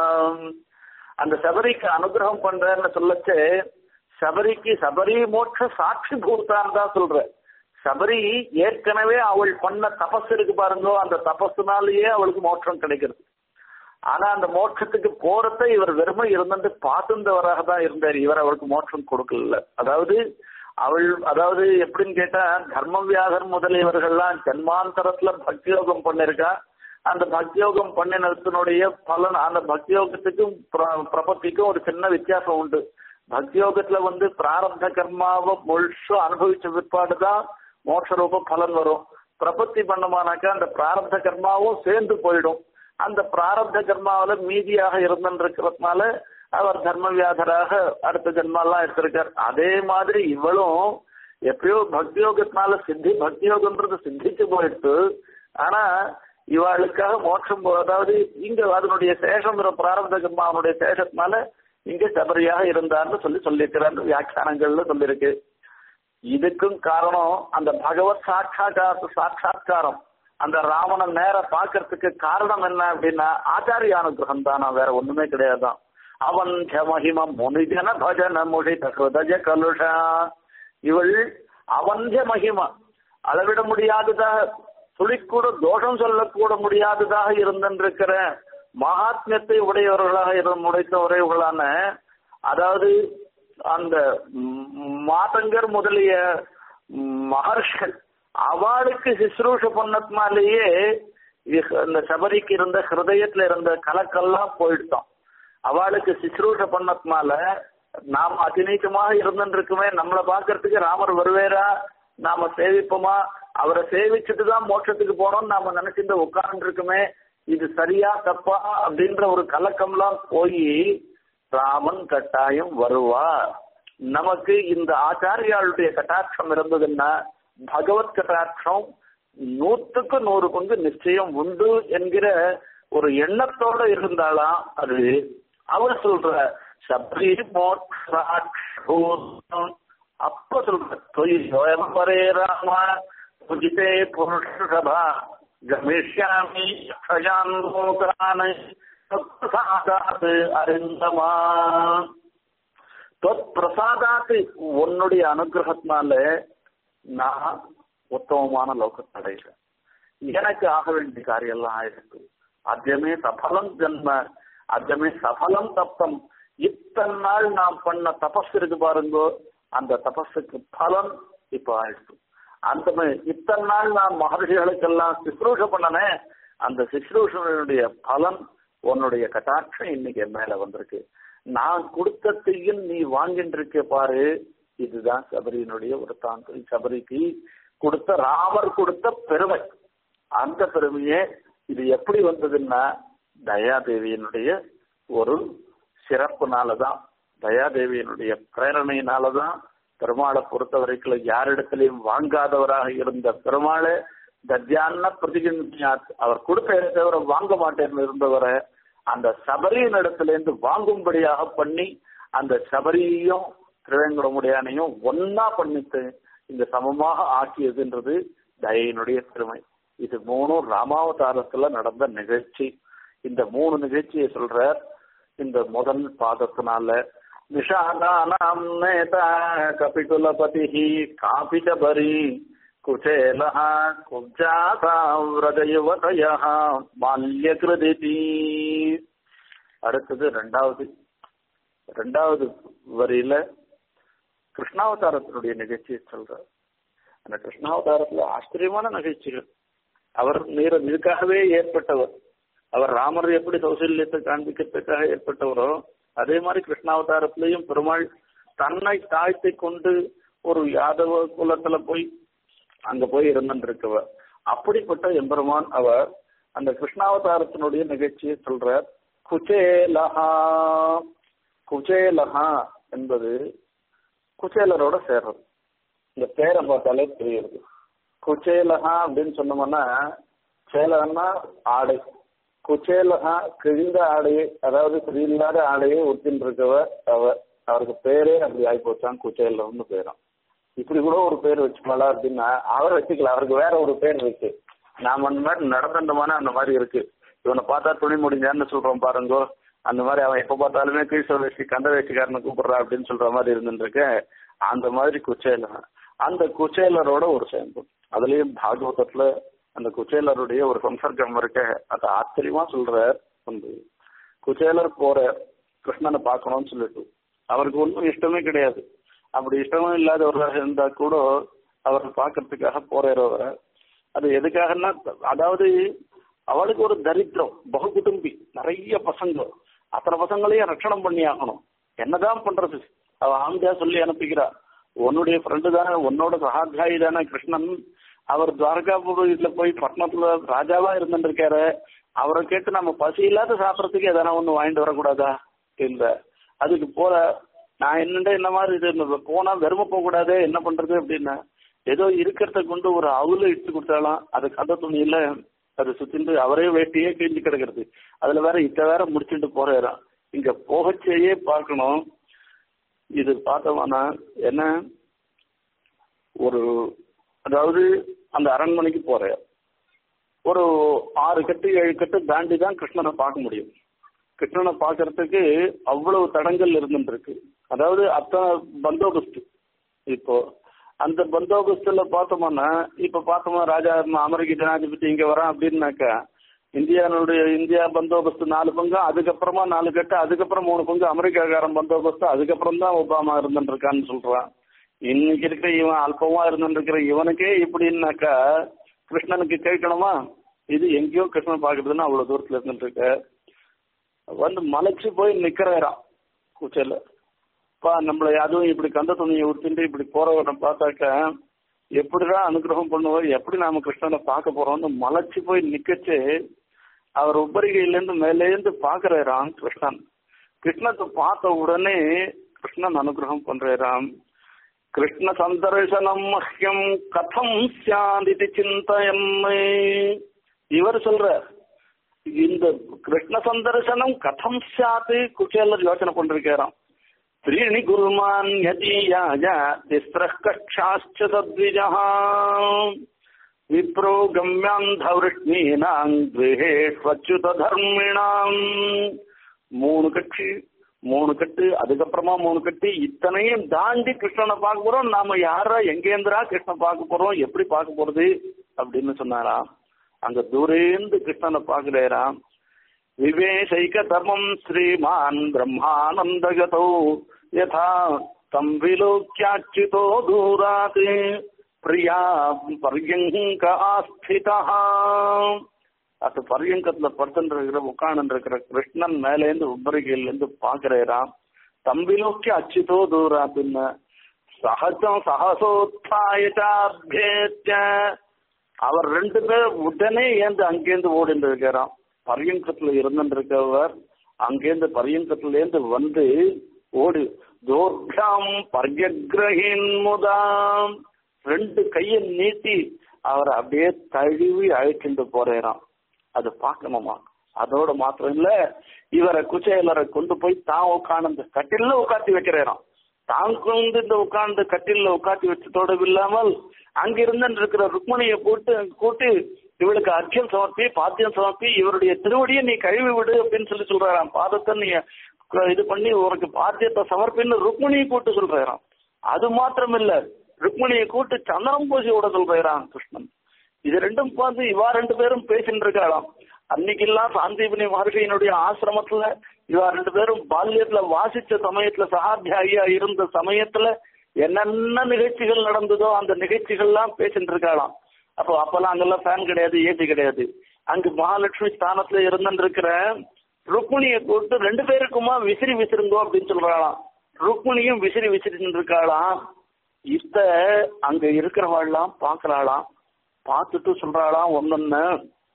அந்த சபரிக்கு அனுகிரகம் பண்றேன்னு சொல்லச்சு சபரிக்கு சபரி மோட்ச சாட்சி பூத்தான்னு தான் சொல்ற சபரி ஏற்கனவே அவள் பண்ண தபஸ் இருக்கு பாருங்க அந்த தபஸ்னாலேயே அவளுக்கு மோட்சம் கிடைக்கிறது ஆனா அந்த மோட்சத்துக்கு போறத இவர் வெறுமை இருந்துட்டு பார்த்துந்தவராக தான் இருந்தார் இவர் அவளுக்கு மோட்சம் கொடுக்கல அதாவது அவள் அதாவது எப்படின்னு கேட்டா தர்மவியாகர் முதலியவர்கள்லாம் ஜன்மாந்தரத்துல பக்தியோகம் பண்ணிருக்கா அந்த பக்தியோகம் பண்ணினத்தினுடைய பலன் அந்த பக்தியோகத்துக்கும் பிர- பிரபத்திக்கும் ஒரு சின்ன வித்தியாசம் உண்டு பக்தியோகத்துல வந்து பிராரப்த கர்மாவை முழுசும் அனுபவிச்ச பிற்பாடுதான் மோட்ச ரூப பலன் வரும் பிரபத்தி பண்ணமானாக்கா அந்த பிராரப்த கர்மாவும் சேர்ந்து போயிடும் அந்த பிராரப்த கர்மாவில மீதியாக இருந்திருக்கிறதுனால அவர் தர்ம வியாதராக அடுத்த ஜென்மாலாம் எடுத்திருக்கார் அதே மாதிரி இவளும் எப்பயோ பக்தியோகத்தினால சித்தி பக்தியோகம்ன்றது சித்திச்சு போயிடுத்து ஆனா இவாளுக்காக மோட்சம் போ- அதாவது இங்க அதனுடைய சேஷம் பிராரப்த கர்மாவனுடைய சேஷத்தினால இங்க சபரியாக இருந்தார்னு சொல்லி சொல்லியிருக்கிறார் வியாக்கியானங்கள்ல சொல்லியிருக்கு இதுக்கும் காரணம் அந்த பகவத் சாட்சாத்கார சாட்சாத்காரம் அந்த ராவண நேர பாக்குறதுக்கு காரணம் என்ன அப்படின்னா ஆச்சாரிய அனுகிரகம் தானா வேற ஒண்ணுமே கிடையாதான் அவன் மகிம முனிஜன பஜன முழித ஹிருதய கலுஷா இவள் அவஞ்ச மகிமா அளவிட முடியாததாக துளிக்கூட தோஷம் சொல்லக்கூட முடியாததாக இருந்திருக்கிற மகாத்மியத்தை உடையவர்களாக இருந்த உடைத்த உடையவர்களான அதாவது அந்த ம், மாதங்கர் முதலிய ம், மகர்ஷிகள் அவளுக்கு சிசுரூஷ பண்ணதுனாலேயே இது- இந்த சபரிக்கு இருந்த ஹிருதயத்துல இருந்த கலக்கெல்லாம் போயிடுத்தோம் அவளுக்கு சிசுரூஷ பண்ணதுனால நாம் அதிநீக்கமாக இருந்துருக்குமே நம்மளை பாக்குறதுக்கு ராமர் வருவேரா நாம சேவிப்போமா அவரை சேவிச்சுட்டு தான் மோட்சத்துக்கு போனோம்னு நாம நினைச்சிட்டு உட்கார்ந்து இருக்குமே இது சரியா தப்பா அப்படின்ற ஒரு கலக்கம்லாம் போய் ராமன் கட்டாயம் வருவார் நமக்கு இந்த ஆச்சாரியாளுடைய கட்டாட்சம் இருந்ததுன்னா பகவத் கட்டாட்சம் நூற்றுக்கு நூறு பங்கு நிச்சயம் உண்டு என்கிற ஒரு எண்ணத்தோட இருந்தாலாம் அது அவர் சொல்ற சபரி மோட்சாட்சம் அப்ப சொல்ற தொய் பரே ராம உஜிதே புருஷபா கமிஷ்யாமி க்ஷயான் லோகான் தத்பிரசாதாத் அரிந்தமா பிரசாதாத்து உன்னுடைய அனுகிரகத்தினால நான் உத்தமமான லோகத்தை அடைகிறேன் எனக்கு ஆக வேண்டிய காரியம் எல்லாம் ஆயிருக்கு அத்தியமே சபலம் ஜென்ம அத்தியமே சபலம் தப்பம் இத்தனை நாள் நான் பண்ண தபஸ் இருக்கு பாருங்கோ அந்த தபஸுக்கு பலன் இப்ப ஆயிடுச்சு அந்த மாதிரி இத்தனை நாள் நான் மகர்ஷிகளுக்கெல்லாம் சிஸ்ரூஷ பண்ணனே அந்த சிஸ்ரூஷனுடைய பலன் உன்னுடைய கட்டாட்சம் இன்னைக்கு என் மேல வந்திருக்கு நான் கொடுத்ததையும் நீ வாங்கிட்டு இருக்க பாரு இதுதான் சபரியினுடைய ஒரு தாங்க சபரிக்கு கொடுத்த ராமர் கொடுத்த பெருமை அந்த பெருமையே இது எப்படி வந்ததுன்னா தயாதேவியினுடைய ஒரு சிறப்புனாலதான் தயாதேவியினுடைய பிரேரணையினாலதான் பெருமாளை பொறுத்த வரைக்கும் யாரிடத்திலையும் வாங்காதவராக இருந்த பெருமாளை தத்யான்ன பிரதிகிஞ்சாத் அவர் கொடுத்த தவிர வாங்க மாட்டேன்னு இருந்தவரை அந்த சபரியின் இடத்துல இருந்து வாங்கும்படியாக பண்ணி அந்த சபரியையும் திருவேங்கடமுடையானையும் ஒன்னா பண்ணிட்டு இந்த சமமாக ஆக்கியதுன்றது தயையினுடைய பெருமை இது மூணும் ராமாவதாரத்துல நடந்த நிகழ்ச்சி இந்த மூணு நிகழ்ச்சியை சொல்ற இந்த முதல் பாதத்தினால நிஷாதானாம் நேதா கபிகுலபதி காபிதபரி குச்சேலः குப்ஜாதா விரதயுவதயः மால்யகிருதிதி அடுத்தது ரெண்டாவது ரெண்டாவது வரியில கிருஷ்ணாவதாரத்தினுடைய நிகழ்ச்சியை சொல்றார் அந்த கிருஷ்ணாவதாரத்துல ஆச்சரியமான நிகழ்ச்சிகள் அவர் நீர இதுக்காகவே ஏற்பட்டவர் அவர் ராமர் எப்படி சௌசல்யத்தை காண்பிக்கிறதுக்காக ஏற்பட்டவரோ அதே மாதிரி கிருஷ்ணாவதாரத்திலையும் பெருமாள் தன்னை தாழ்த்தி கொண்டு ஒரு யாதவ குலத்துல போய் அங்க போய் இருந்திருக்கவர் அப்படிப்பட்ட எம்பெருமான் அவர் அந்த கிருஷ்ணாவதாரத்தினுடைய நிகழ்ச்சியை சொல்றார் குச்சேலஹா குச்சேலஹா என்பது குச்சேலரோட சேர்றது இந்த பேரை பார்த்தாலே தெரியுது குச்சேலஹா அப்படின்னு சொன்னோம்னா சேலன்னா ஆடை குச்சேலஹா கிழிந்த ஆடையை அதாவது சரியில்லாத ஆடையை உடுத்தின்னு இருக்கவர் அவர் அவருக்கு பேரே அப்படி ஆகி போச்சான் குச்சேலம்னு பேரும் இப்படி கூட ஒரு பேர் வச்சுக்கலாம் அப்படின்னா அவர் வச்சுக்கல அவருக்கு வேற ஒரு பேர் இருக்கு நாம அந்த மாதிரி நடந்தமான அந்த மாதிரி இருக்கு இவனை பார்த்தா துணி முடிஞ்சான்னு சொல்றோம் பாருங்கோ அந்த மாதிரி அவன் எப்ப பார்த்தாலுமே கீழ்ச வேஷ்டி கந்த வேஷ்டிக்காரனை கூப்பிடுறா அப்படின்னு சொல்ற மாதிரி இருந்துருக்கு அந்த மாதிரி குச்சேலன் அந்த குச்சேலரோட ஒரு சேர்ந்து அதுலயும் பாகவதத்துல அந்த குச்சேலருடைய ஒரு சம்சர்க்கம் இருக்க அது ஆச்சரியமா சொல்ற வந்து குச்சேலர் போற கிருஷ்ணனை பார்க்கணும்னு சொல்லிட்டு அவருக்கு ஒன்றும் இஷ்டமே கிடையாது அப்படி இஷ்டமும் இல்லாதவராக இருந்தா கூட அவர் பார்க்கறதுக்காக போறவர் அது எதுக்காகன்னா அதாவது அவளுக்கு ஒரு தரித்திரம் பகு குடும்பி நிறைய பசங்க அத்தனை பசங்களையும் ரட்சணம் பண்ணி ஆகணும் என்னதான் பண்றது அவ ஆம்பியா சொல்லி அனுப்பிக்கிறா உன்னுடைய ஃப்ரெண்டு தானே உன்னோட சகாத்தியாயி தானே கிருஷ்ணன் அவர் துவாரகாபுரியில போய் பட்டணத்துல ராஜாவா இருந்துருக்காரு அவரை கேட்டு நம்ம பசி இல்லாத சாப்பிடறதுக்கு எதனா ஒண்ணு வாங்கிட்டு வரக்கூடாதா இல்ல அதுக்கு போல நான் என்னண்டா என்ன மாதிரி இது போனா வெறும போக கூடாது என்ன பண்றது அப்படின்னா ஏதோ இருக்கிறத கொண்டு ஒரு அவுல இட்டு கொடுத்தாலாம் அது கந்த துணியில அதை சுத்திட்டு அவரே வேட்டியே கிழிஞ்சு கிடக்கிறது அதுல வேற இத்த வேற முடிச்சுட்டு போறாராம் இங்க போகச்சேயே பார்க்கணும் இது பார்த்தோம்னா என்ன ஒரு அதாவது அந்த அரண்மனைக்கு போற ஒரு ஆறு கட்டு ஏழு கட்டு தாண்டி தான் கிருஷ்ணனை பார்க்க முடியும் கிருஷ்ணனை பார்க்கறதுக்கு அவ்வளவு தடங்கள் இருந்துட்டு இருக்கு அதாவது அத்தனை பந்தோபஸ்து இப்போ அந்த பந்தோபஸ்துல பார்த்தோம்னா இப்ப பார்த்தோமா ராஜா அமெரிக்க ஜனாதிபதி இங்க வரான் அப்படின்னாக்கா இந்தியாவுடைய இந்தியா பந்தோபஸ்து நாலு பங்கு அதுக்கப்புறமா நாலு கட்டு அதுக்கப்புறம் மூணு பங்கு அமெரிக்காக்காரன் பந்தோபஸ்து அதுக்கப்புறம் தான் ஒபாமா இருந்துட்டு இருக்கான்னு சொல்றான் இன்னைக்கு இருக்கிற இவன் அல்பமா இருந்துட்டு இருக்கிற இவனுக்கே இப்படின்னாக்கா கிருஷ்ணனுக்கு கேட்கணுமா இது எங்கேயோ கிருஷ்ணன் பாக்குறதுன்னு அவ்வளவு தூரத்துல இருந்துட்டு இருக்க வந்து மலைச்சு போய் நிக்கிறாராம் கூச்சல பா நம்மளை அதுவும் இப்படி கந்த துணியை உடுத்திட்டு இப்படி போறவனை பார்த்தாக்க எப்படிதான் அனுகிரகம் பண்ணுவோம் எப்படி நாம கிருஷ்ணனை பார்க்க போறோம்னு மலைச்சு போய் நிக்கச்சு அவர் உப்பரிகையில இருந்து மேலேந்து பாக்குறாராம் கிருஷ்ணன் கிருஷ்ணத்தை பார்த்த உடனே கிருஷ்ணன் அனுகிரகம் பண்றாராம் கிருஷ்ண சந்தர்சனம் மஹ்யம் கதம் சியாதிதி சிந்தயன்மை இவர் சொல்ற இந்த கிருஷ்ண சந்தர்சனம் கதம் சாத்து குச்சேலர் யோசனை பண்ணிருக்காராம் त्रीणि गुरुमान् यदीयाय तिस्रः कक्षाश्च सद्विजः विप्रो गम्यान्धवृष्णीनाम् गृहेष्वच्युतधर्मिणाम् மூணு கட்சி மூணு கட்டு அதுக்கப்புறமா மூணு கட்டு இத்தனையும் தாண்டி கிருஷ்ணனை பார்க்க போறோம் நாம யாரா எங்கேந்திரா கிருஷ்ணன் பார்க்க போறோம் எப்படி பார்க்க போறது அப்படின்னு சொன்னாராம் அங்க தூரேந்து கிருஷ்ணனை பார்க்கிறாராம் விவேசைக தர்மம் ஸ்ரீமான் பிரம்மானந்தகதோ யதா தம் விலோக்கியாச்சுதோ தூராத் பிரியா பர்யங்க ஆஸ்திதா அது பர்யங்கத்துல படுத்துட்டு இருக்கிற உட்கார்ந்து இருக்கிற கிருஷ்ணன் மேலேந்து உப்பரிகையில இருந்து பாக்குறாராம் தம்பிலோக்கி அச்சுதோ தூராத்துன்னு சகஜம் சகசோத்தாயிட்டாபியேத்த அவர் ரெண்டு பேர் உடனே ஏந்து அங்கேருந்து ஓடிட்டு இருக்கிறான் பரியங்கத்துல இருந்துருக்கவர் அங்கேருந்து பரியங்கத்துல இருந்து வந்து ஓடி தோர்காம் பர்யகிரகின் முதாம் ரெண்டு கையை நீட்டி அவரை அப்படியே தழுவி அழைச்சிட்டு போறாராம் அது பார்க்கணுமா அதோட மாத்திரம் இல்ல இவரை குச்சேலரை கொண்டு போய் தான் உட்கார்ந்து கட்டில உட்காத்தி வைக்கிறாராம் தான் கொண்டு இந்த உட்கார்ந்து கட்டில உட்காத்தி வச்சதோட இல்லாமல் அங்கிருந்து இருக்கிற ருக்மணியை போட்டு கூட்டு இவளுக்கு அர்க்கியம் சமர்ப்பி பாத்தியம் சமர்ப்பி இவருடைய திருவடியை நீ கழுவி விடு அப்படின்னு சொல்லி சொல்றாராம் பாதத்தை நீ இது பண்ணி உனக்கு பாத்தியத்தை சமர்ப்பின்னு ருக்மணியை கூட்டு சொல்றாராம் அது மாத்திரம் இல்ல ருக்மணியை கூட்டு சந்தனம் பூசி விட சொல்றாராம் கிருஷ்ணன் இது ரெண்டும் பார்த்து இவா ரெண்டு பேரும் பேசிட்டு இருக்காளாம் அன்னைக்கெல்லாம் சாந்தீபனி மகர்ஷியினுடைய ஆசிரமத்துல இவா ரெண்டு பேரும் பால்யத்துல வாசிச்ச சமயத்துல சகாத்தியாகியா இருந்த சமயத்துல என்னென்ன நிகழ்ச்சிகள் நடந்ததோ அந்த நிகழ்ச்சிகள்லாம் பேசிட்டு இருக்காளாம் அப்போ அப்பெல்லாம் அங்கெல்லாம் ஃபேன் கிடையாது ஏசி கிடையாது அங்கு மகாலட்சுமி ஸ்தானத்துல இருந்துட்டு இருக்கிற ருக்மிணியை கூப்பிட்டு ரெண்டு பேருக்குமா விசிறி விசிறுங்கோ அப்படின்னு சொல்றாளாம் ருக்மிணியும் விசிறி விசிறின்னு இருக்காளாம் இத்த அங்க இருக்கிறவாள்லாம் பாக்குறாளாம் பார்த்துட்டு சொல்றாளாம் ஒன்னொன்னு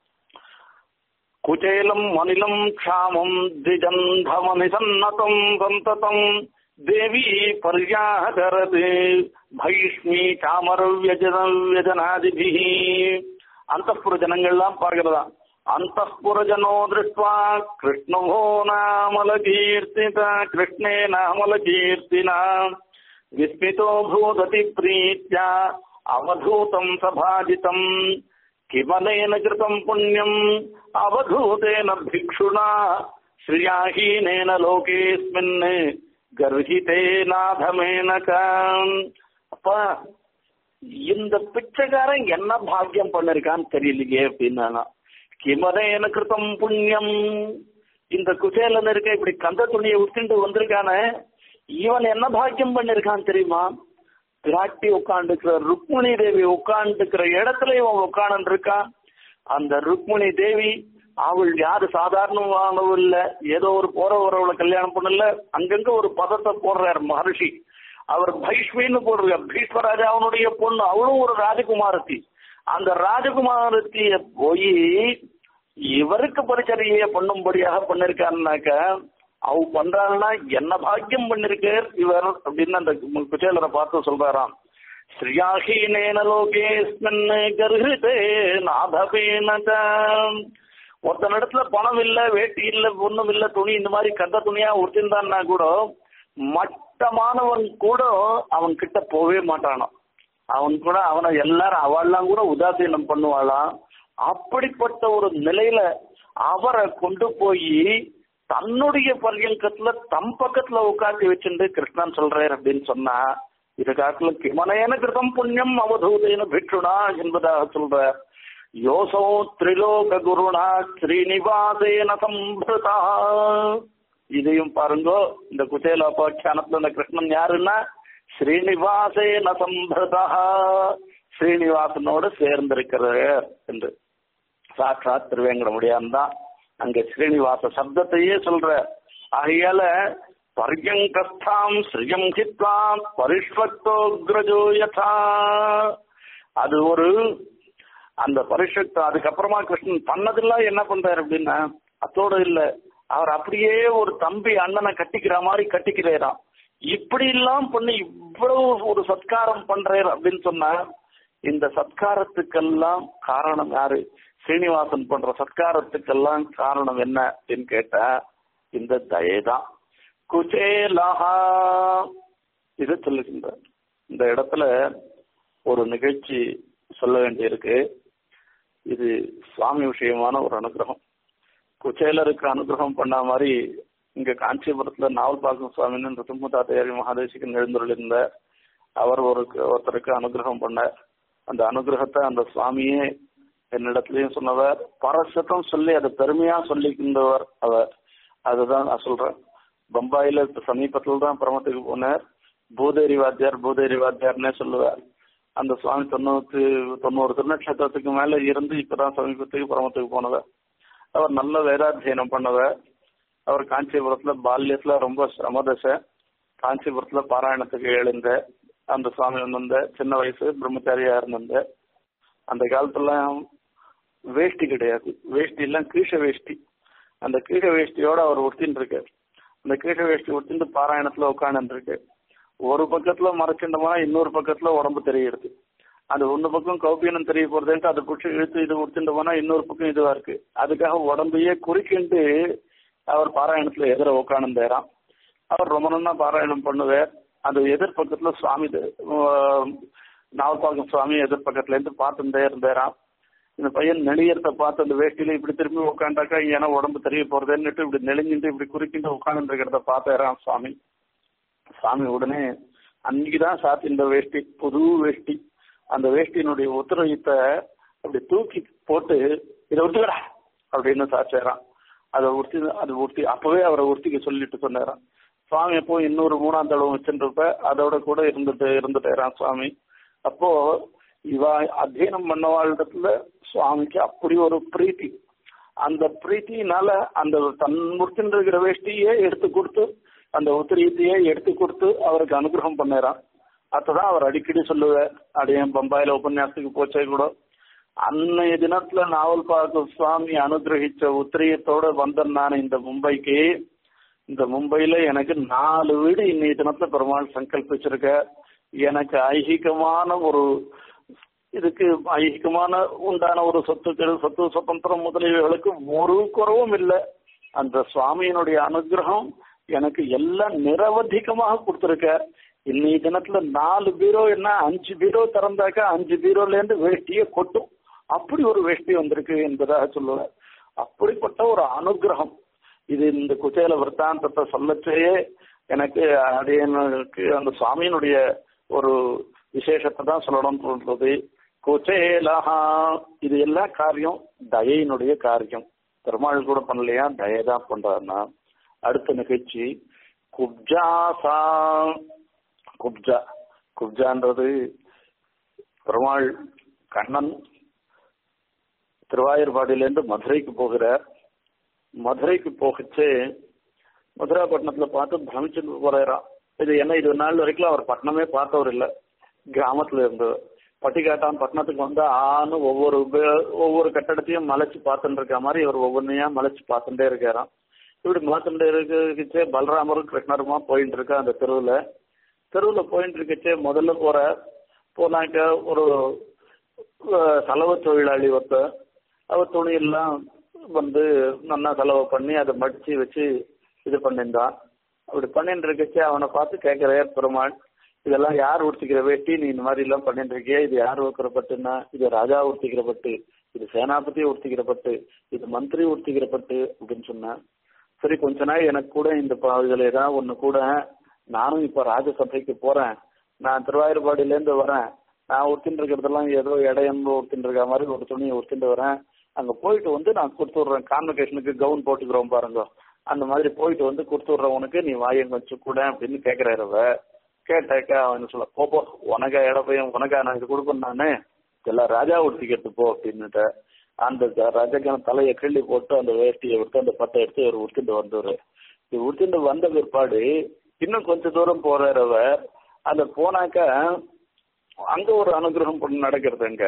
குச்சேலம் மனிலம் க்ஷாமம் திஜந்தமனிசன்னதம் சந்ததம் தேவி பர்யாகரது பைஷ்மி காமர வியஜன வியஜனாதிபி அந்தப்புற ஜனங்கள்லாம் பார்க்கிறதா அந்தப்புரஜனோ திருஷ்டுவா கிருஷ்ணோ நாமல கீர்த்தித கிருஷ்ணே நாமல கீர்த்தினா விஸ்மிதோ பூததி பிரீத்யா அவதூதம் சபாஜிதம் கிமனேன கிருதம் புண்ணியம் அவதூதேன பிக்ஷுனா ஸ்ரீயாஹீனேன லோகேஸ்மின் கர்ஹிதே நாதமேனக அப்ப இந்த பிச்சைக்காரன் என்ன பாக்கியம் பண்ணிருக்கான்னு தெரியலையே அப்படின்னா கிமதேன கிருதம் புண்ணியம் இந்த குசேலன் இருக்க இப்படி கந்த துணியை உத்திண்டு வந்திருக்கானே இவன் என்ன பாக்கியம் பண்ணிருக்கான் தெரியுமா பிராட்டி உட்காந்துக்கிற ருக்மிணி தேவி உட்காந்துக்கிற இடத்துல இவன் உட்காந்து இருக்கான் அந்த ருக்மிணி தேவி அவள் யாரு சாதாரணமானவள் இல்ல ஏதோ ஒரு போற வரவளை கல்யாணம் பண்ணல அங்கங்க ஒரு பதத்தை போடுறார் மகர்ஷி அவர் பைஷ்மின்னு போடுறார் பீஷ்மராஜாவனுடைய பொண்ணு அவளும் ஒரு ராஜகுமாரத்தி அந்த ராஜகுமாரத்திய போய் இவருக்கு பரிச்சரியை பண்ணும்படியாக பண்ணிருக்காருனாக்க அவ பண்றாங்கன்னா என்ன பாக்கியம் பண்ணிருக்கார் இவர் அப்படின்னு அந்த குச்சேலரை பார்த்து சொல்றாராம் ஸ்ரீயாஹீனேன லோகேஸ்மின் கர்ஹிதே நாதபேனத ஒருத்தன் இடத்துல பணம் இல்ல வேட்டி இல்ல ஒண்ணும் இல்ல துணி இந்த மாதிரி கந்த துணியா உடுத்திருந்தான்னா கூட மட்டமானவன் கூட அவன் கிட்ட போகவே மாட்டானான் அவன் கூட அவனை எல்லாரும் அவெல்லாம் கூட உதாசீனம் பண்ணுவாளாம் அப்படிப்பட்ட ஒரு நிலையில அவரை கொண்டு போய் தன்னுடைய பரியங்கத்துல தம் பக்கத்துல உட்காந்து வச்சுட்டு கிருஷ்ணன் சொல்றார் அப்படின்னு சொன்னா இது காட்டுல கிமனேன கிருதம் புண்ணியம் அவதூதேன பிட்சுனா என்பதாக சொல்ற யோசோ திரிலோக குருணா ஸ்ரீனிவாசேன சம்பிரதா இதையும் பாருங்க இந்த குசேலோபாக்கியானத்துல இந்த கிருஷ்ணன் யாருன்னா ஸ்ரீனிவாசேன சம்பிரதா ஸ்ரீனிவாசனோடு சேர்ந்திருக்கிறார் என்று சாட்சாத் திருவேங்கடமுடியான் தான் அங்க ஸ்ரீனிவாச சப்தத்தையே சொல்ற ஆகையால பர்யங்கஸ்தாம் ஸ்ரீயம் ஹித்வா பரிஷ்வக்தோக்ரஜோ யதா அது ஒரு அந்த பரிஷத்து அதுக்கப்புறமா கிருஷ்ணன் பண்ணதெல்லாம் என்ன பண்றாரு அப்படின்னா அத்தோட இல்ல அவர் அப்படியே ஒரு தம்பி அண்ணனை கட்டிக்கிற மாதிரி கட்டிக்கிறாராம் இப்படி எல்லாம் பண்ணி இவ்வளவு ஒரு சத்காரம் பண்றாரு அப்படின்னு சொன்னா இந்த சத்காரத்துக்கெல்லாம் காரணம் யாரு ஸ்ரீனிவாசன் பண்ற சத்காரத்துக்கெல்லாம் காரணம் என்ன அப்படின்னு கேட்டா இந்த தயதான் குச்சேலஹா இது சொல்லுகின்ற இந்த இடத்துல ஒரு நிகழ்ச்சி சொல்ல வேண்டியிருக்கு இது சுவாமி விஷயமான ஒரு அனுகிரகம் குச்சேலருக்கு அனுகிரகம் பண்ண மாதிரி இங்க காஞ்சிபுரத்துல நாவல்பாக்கம் சுவாமின்னு ரிசுமுதா தேவி மகாதேசிக்கு எழுந்துள்ள அவர் ஒரு ஒருத்தருக்கு அனுகிரகம் பண்ணார் அந்த அனுகிரகத்தை அந்த சுவாமியே என்னிடத்துலயும் சொன்னவர் பரசத்தம் சொல்லி அதை பெருமையா சொல்லிக்கின்றவர் அவர் அதுதான் நான் சொல்றேன் பம்பாயில சமீபத்துல தான் பிரமத்துக்கு போனார் பூதேரி வாத்தியார் பூதேரி வாத்தியார்னே சொல்லுவார் அந்த சுவாமி தொண்ணூத்தி தொண்ணூறு திருநட்சத்திரத்துக்கு மேல இருந்து இப்பதான் சமீபத்துக்கு பிரமத்துக்கு போனவர் அவர் நல்ல வேதாத்தியனம் பண்ணவர் அவர் காஞ்சிபுரத்துல பால்யத்துல ரொம்ப சிரமதசை காஞ்சிபுரத்துல பாராயணத்துக்கு எழுந்த அந்த சுவாமி வந்திருந்த சின்ன வயசு பிரம்மச்சாரியா இருந்த அந்த காலத்துல வேஷ்டி கிடையாது வேஷ்டி எல்லாம் கீழ வேஷ்டி அந்த கீழ வேஷ்டியோட அவர் உடுத்தின்னு இருக்காரு அந்த கீழ வேஷ்டி உடுத்திட்டு பாராயணத்துல உட்காந்து இருக்கு ஒரு பக்கத்துல மறைச்சிட்டோம்னா இன்னொரு பக்கத்துல உடம்பு தெரியுது அந்த ஒன்னு பக்கம் கௌபியனம் தெரிய போறதுன்ட்டு அதை பிடிச்சி இழுத்து இது உடுத்துட்டோம்னா இன்னொரு பக்கம் இதுவா இருக்கு அதுக்காக உடம்பையே குறுக்கிண்டு அவர் பாராயணத்துல எதிர உட்காந்துறான் அவர் ரொம்ப நல்லா பாராயணம் பண்ணுவார் அந்த எதிர்பக்கத்துல சுவாமி நாவல்பாக்கம் சுவாமி எதிர்பக்கத்துல இருந்து பார்த்துட்டே இருந்தாராம் இந்த பையன் நெளியறத பார்த்து அந்த வேஷ்டியில இப்படி திரும்பி உட்காண்டாக்கா ஏன்னா உடம்பு தெரிய போறதுன்னுட்டு இப்படி நெளிஞ்சிட்டு இப்படி குறுக்கிட்டு உட்காந்து இருக்கிறத பார்த்தாராம் சுவாமி சுவாமி உடனே அன்னைக்குதான் சாத்தி இந்த வேஷ்டி புது வேஷ்டி அந்த வேஷ்டியினுடைய உத்தரவித்த அப்படி தூக்கி போட்டு இதை விட்டுக்கடா அப்படின்னு சாச்சாராம் அதை உடுத்தி அதை உடுத்தி அப்பவே அவரை உடுத்திக்க சொல்லிட்டு சொன்னாராம் சுவாமி அப்போ இன்னொரு மூணாம் தடவை வச்சுருப்ப அதோட கூட இருந்துட்டு இருந்துட்டாராம் சுவாமி அப்போ இவ அத்தியனம் பண்ணவாழ்டத்துல சுவாமிக்கு அப்படி ஒரு பிரீத்தி அந்த பிரீத்தினால அந்த தன் முடிச்சுருக்கிற வேஷ்டியே எடுத்து கொடுத்து அந்த உத்திரியத்தையே எடுத்து கொடுத்து அவருக்கு அனுகிரகம் பண்ணாராம் அதான் அவர் அடிக்கடி சொல்லுவார் அடையன் பம்பாயில உபன்யாசத்துக்கு போச்சே கூட அன்னைய தினத்துல நாவல் பார்க்க சுவாமி அனுகிரகிச்ச உத்திரியத்தோட வந்தேன் நான் இந்த மும்பைக்கு இந்த மும்பையில எனக்கு நாலு வீடு இன்னைய தினத்துல பெருமாள் சங்கல்பிச்சிருக்க எனக்கு ஐகிகமான ஒரு இதுக்கு ஐகிகமான உண்டான ஒரு சொத்துக்கள் சொத்து சுதந்திரம் முதலியவைகளுக்கு ஒரு குறவும் இல்லை அந்த சுவாமியினுடைய அனுகிரகம் எனக்கு எல்லாம் நிரவதிகமாக கொடுத்திருக்க இன்னைய தினத்துல நாலு பீரோ என்ன அஞ்சு பீரோ திறந்தாக்கா அஞ்சு பீரோல இருந்து வேஷ்டியே கொட்டும் அப்படி ஒரு வேஷ்டி வந்திருக்கு என்பதாக சொல்லுவார் அப்படிப்பட்ட ஒரு அனுகிரகம் இது இந்த குச்சேல விற்த்தாந்தத்தை சொல்லச்சேயே எனக்கு அடியனுக்கு அந்த சுவாமியினுடைய ஒரு விசேஷத்தை தான் சொல்லணும்னு சொல்றது குச்சேலஹா இது எல்லாம் காரியம் தயையினுடைய காரியம் பெருமாள் கூட பண்ணலையா தயை தான் பண்றாருன்னா அடுத்த நிகழ்ச்சி குப்ஜாசா குப்ஜா குப்ஜான்றது பெருமாள் கண்ணன் திருவாயூர்பாடியிலேருந்து மதுரைக்கு போகிறார் மதுரைக்கு போகச்சு மதுராப்பட்டினத்துல பார்த்து பிரமிச்சுட்டு போறாராம் இது என்ன இது நாள் வரைக்கும் அவர் பட்டணமே பார்த்தவர் இல்லை கிராமத்துல இருந்து பட்டிக்காட்டான் பட்டணத்துக்கு வந்து ஆன்னு ஒவ்வொரு பே- ஒவ்வொரு கட்டடத்தையும் மலைச்சு பார்த்துட்டு இருக்க மாதிரி இவர் ஒவ்வொன்றையா மலைச்சு பார்த்துட்டே இருக்காராம் இப்படி பார்த்துட்டு இருக்கச்சே பலராமரும் கிருஷ்ணருமா போயிட்டு இருக்கா அந்த தெருவுல தெருவுல போயிட்டு இருக்கச்சே முதல்ல போற போனாக்க ஒரு அஹ், சலவை தொழிலாளி ஒருத்தர் அவர் துணியெல்லாம் வந்து நல்லா செலவு பண்ணி அதை மடிச்சு வச்சு இது பண்ணியிருந்தான் அப்படி பண்ணிட்டு இருக்கச்சே அவனை பார்த்து கேட்கிறார் பெருமாள் இதெல்லாம் யார் உடுத்திக்கிற வேட்டி நீ இந்த மாதிரி எல்லாம் பண்ணிட்டு இருக்கியா இது யார் ஊக்கிற பட்டுன்னா இது ராஜா உடுத்திக்கிற பட்டு இது சேனாபதி உடுத்திக்கிற பட்டு இது மந்திரி உடுத்திக்கிற பட்டு அப்படின்னு சொன்னேன் சரி கொஞ்ச நாள் எனக்கு கூட இந்த ப- இதுல ஏதாவது ஒண்ணு கூட நானும் இப்ப ராஜசபைக்கு போறேன் நான் திருவாயூர்பாடியில இருந்து வரேன் நான் உடுத்தின்னு இருக்கிறதெல்லாம் ஏதோ இடையம் உடுத்தின்னு இருக்க மாதிரி ஒரு துணியை உடுத்திட்டு வரேன் அங்க போயிட்டு வந்து நான் கொடுத்து விடுறேன் கான்வெகேஷனுக்கு கவுன் போட்டுக்கிறோம் பாருங்க அந்த மாதிரி போயிட்டு வந்து கொடுத்து விடுறேன் உனக்கு நீ வாயம் வச்சு கூட அப்படின்னு கேக்குறாரு அவ கேட்டாக்கா அவன் சொல்ல போப்போ உனக்கா இடப்பையும் உனக்கா நான் இது கொடுப்பேன் நானு இதெல்லாம் ராஜா உடுத்திக்கிறது போ அப்படின்னுட்ட அந்த ராஜாக்கான தலையை கிள்ளி போட்டு அந்த வேஷ்டியை விட்டு அந்த பட்டை எடுத்து அவர் உடுத்திட்டு வந்தவர் இது உடுத்திட்டு வந்த பிற்பாடு இன்னும் கொஞ்ச தூரம் போறாரு அவர் அந்த போனாக்க அங்க ஒரு அனுகிரகம் பண்ண நடக்கிறது அங்க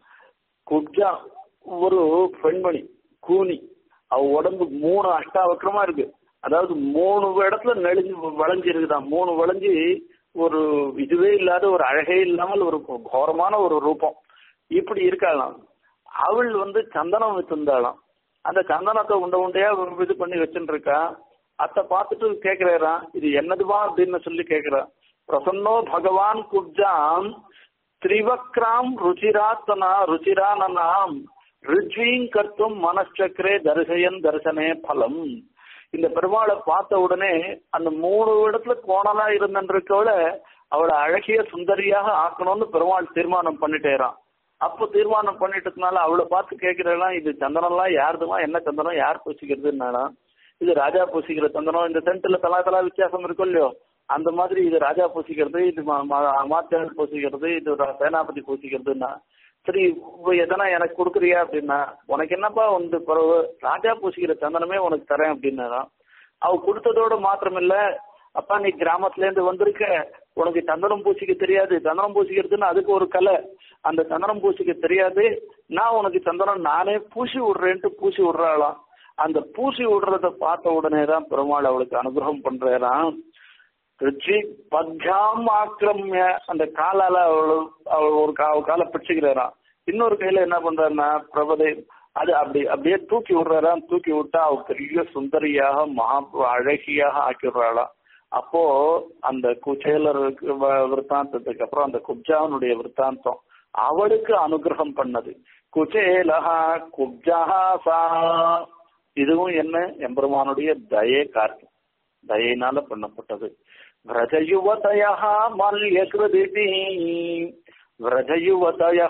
குப்ஜா ஒரு பெண்மணி கூனி அவ உடம்பு மூணு அஷ்டாவக்கரமா இருக்கு அதாவது மூணு இடத்துல நெளிஞ்சு வளைஞ்சு இருக்குதான் மூணு வளைஞ்சு ஒரு இதுவே இல்லாத ஒரு அழகே இல்லாமல் ஒரு கோரமான ஒரு ரூபம் இப்படி இருக்கலாம் அவள் வந்து சந்தனம் வச்சிருந்தாளாம் அந்த சந்தனத்தை உண்ட உண்டையா இது பண்ணி வச்சுட்டு இருக்கா அத்தை பார்த்துட்டு கேக்குறாராம் இது என்னதுவா அப்படின்னு சொல்லி கேக்குறான் பிரசன்னோ பகவான் குப்ஜாம் திரிவக்ராம் ருச்சிராத்தனா ருச்சிரானனாம் ரிஜ்வீங் கர்த்தும் மனச்சக்கரே தரிசயன் தரிசனே பலம் இந்த பெருமாளை பார்த்த உடனே அந்த மூணு இடத்துல கோணலா இருந்திருக்கவள அவளை அழகிய சுந்தரியாக ஆக்கணும்னு பெருமாள் தீர்மானம் பண்ணிட்டேறான் அப்போ தீர்மானம் பண்ணிட்டதுனால அவளை பார்த்து கேட்கிறலாம் இது சந்தனம்லாம் யாருதுமா என்ன சந்தனம் யார் பூசிக்கிறதுனால இது ராஜா பூசிக்கிற சந்தனம் இந்த சென்ட்ல தலா தலா வித்தியாசம் இருக்கும் இல்லையோ அந்த மாதிரி இது ராஜா பூசிக்கிறது இது மாத்தியால் பூசிக்கிறது இது ர- சேனாபதி பூசிக்கிறதுன்னா சரி இப்போ எதனா எனக்கு கொடுக்குறியா அப்படின்னா உனக்கு என்னப்பா வந்து பிறகு ராஜா பூசிக்கிற சந்தனமே உனக்கு தரேன் அப்படின்னா அவ கொடுத்ததோட மாத்திரம் இல்ல அப்பா நீ கிராமத்துல இருந்து வந்திருக்க உனக்கு சந்தனம் பூசிக்க தெரியாது சந்தனம் பூசிக்கிறதுன்னு அதுக்கு ஒரு கலை அந்த சந்தனம் பூசிக்க தெரியாது நான் உனக்கு சந்தனம் நானே பூசி விடுறேன்ட்டு பூசி விடுறாளாம் அந்த பூசி விடுறத பார்த்த உடனே தான் பெருமாள் அவளுக்கு அனுகிரகம் பண்றாராம் ரிச்சி பத்யாம் ஆக்கிரமிய அந்த காலால அவள் அவள் ஒரு கா காலை பிடிச்சுக்கிறாராம் இன்னொரு கையில என்ன பண்றாருன்னா பிரபதை அது அப்படி அப்படியே தூக்கி விடுறாராம் தூக்கி விட்டா அவ பெரிய சுந்தரியாக மகா அழகியாக ஆக்கி விடுறாளாம் அப்போ அந்த குச்சேலருக்கு வ- விருத்தாந்தத்துக்கு அப்புறம் அந்த குப்ஜாவனுடைய விருத்தாந்தம் அவளுக்கு அனுகிரகம் பண்ணது குச்சேலஹா குப்ஜாசா இதுவும் என்ன எம்பெருமானுடைய தயே காரியம் தயினால பண்ணப்பட்டது விரஜயுவதயா மல்யகிருதி விரஜயுவதயா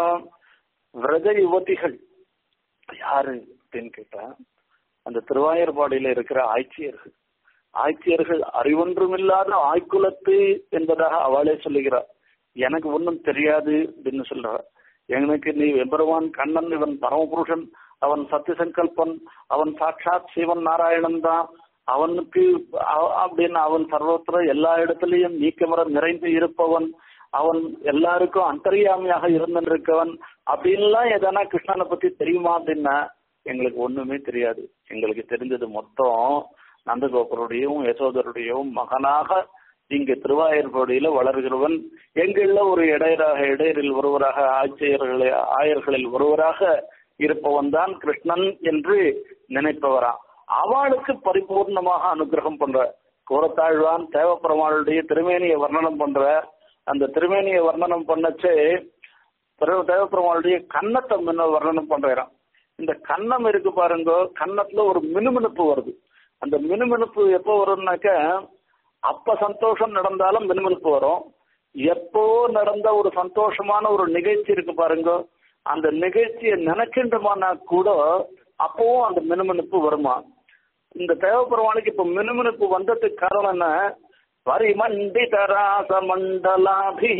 விரஜ யுவதிகள் யாரு அப்படின்னு கேட்டா அந்த திருவாயூர்பாடியில இருக்கிற ஆய்ச்சியர்கள் ஆய்ச்சியர்கள் அறிவொன்றுமில்லாத ஆய்குலத்து என்பதாக அவளே சொல்லுகிறார் எனக்கு ஒன்றும் தெரியாது அப்படின்னு சொல்றார் எனக்கு நீ எம்பெருமான் கண்ணன் இவன் பரமபுருஷன் அவன் சத்திய சங்கல்பன் அவன் சாட்சாத் சிவன் நாராயணன் தான் அவனுக்கு அவ- அப்படின்னு அவன் சர்வத்திர எல்லா இடத்துலயும் நீக்கமர நிறைந்து இருப்பவன் அவன் எல்லாருக்கும் அந்தரியாமியாக இருந்திருக்கவன் அப்படின்லாம் எதனா கிருஷ்ணனை பத்தி தெரியுமா அப்படின்னா எங்களுக்கு ஒண்ணுமே தெரியாது எங்களுக்கு தெரிஞ்சது மொத்தம் நந்தகோபருடையும் யசோதருடையும் மகனாக இங்கு திருவாயூர்படியில வளர்கிறவன் எங்குள்ள ஒரு இடையராக இடையரில் ஒருவராக ஆட்சியர்களே ஆயர்களில் ஒருவராக இருப்பவன் தான் கிருஷ்ணன் என்று நினைப்பவரா அவளுக்கு பரிபூர்ணமாக அனுகிரகம் பண்ற கூறத்தாழ்வான் தேவப்பெருமாளுடைய திருமேனியை வர்ணனம் பண்ற அந்த திருமேனியை வர்ணனம் பண்ணச்சே பிறகு தேவப்பெருமாளுடைய கன்னத்தை முன்ன வர்ணனம் பண்றான் இந்த கன்னம் இருக்கு பாருங்க கன்னத்துல ஒரு மினுமினுப்பு வருது அந்த மினுமினுப்பு எப்போ வரும்னாக்க அப்ப சந்தோஷம் நடந்தாலும் மினுமினுப்பு வரும் எப்போ நடந்த ஒரு சந்தோஷமான ஒரு நிகழ்ச்சி இருக்கு பாருங்க அந்த நிகழ்ச்சியை நினைக்கின்றமானா கூட அப்பவும் அந்த மினுமினுப்பு வருமா இந்த தேவப்பெருமானுக்கு இப்ப மினுமினுப்பு வந்ததுக்கு காரணம் என்ன பரிமண்டித ராச மண்டலாபி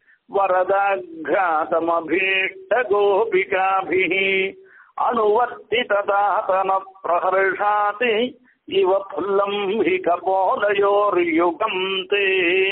வரதாഘാതமபீஷ்ட கோபிகாபி அனுவர்த்திதாதன பிரஹர்ஷாதி இவ புல்லம் ஹி கபோலயோர் யுகம் தே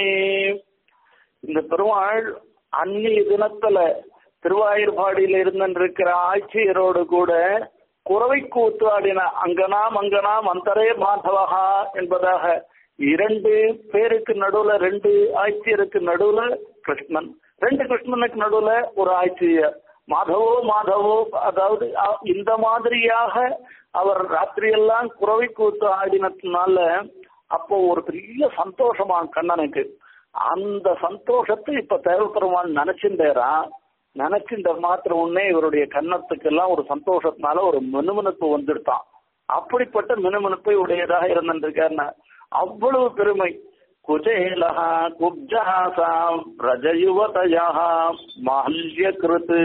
இந்த பெருமாள் அந்நிய தினத்துல திருவாயூர்பாடியில இருந்திருக்கிற ஆட்சியரோடு கூட குறவை கூத்தாடின அங்கனாம் அங்கனாம் அந்தரே மாதவகா என்பதாக இரண்டு பேருக்கு நடுவுல ரெண்டு ஆட்சியருக்கு நடுவுல கிருஷ்ணன் ரெண்டு கிருஷ்ணனுக்கு நடுவுல ஒரு ஆட்சியர் மாதவோ மாதவோ அதாவது அ- இந்த மாதிரியாக அவர் ராத்திரியெல்லாம் குறவை கூத்து ஆடினதுனால அப்போ ஒரு பெரிய சந்தோஷமா கண்ணனுக்கு அந்த சந்தோஷத்தை இப்ப தேவப்பெருமான் நினைச்சுட்டேரா நினைச்சுட்ட மாத்திரம் உடனே இவருடைய கன்னத்துக்கெல்லாம் ஒரு சந்தோஷத்தினால ஒரு மினுமினுப்பு வந்துடுதான் அப்படிப்பட்ட மினுமினுப்பை உடையதாக இருந்திருக்காருன்னா அவ்வளவு பெருமை குஜேலஹா குப்ஜாசா பிரஜயுவதயா மால்யகிருத்து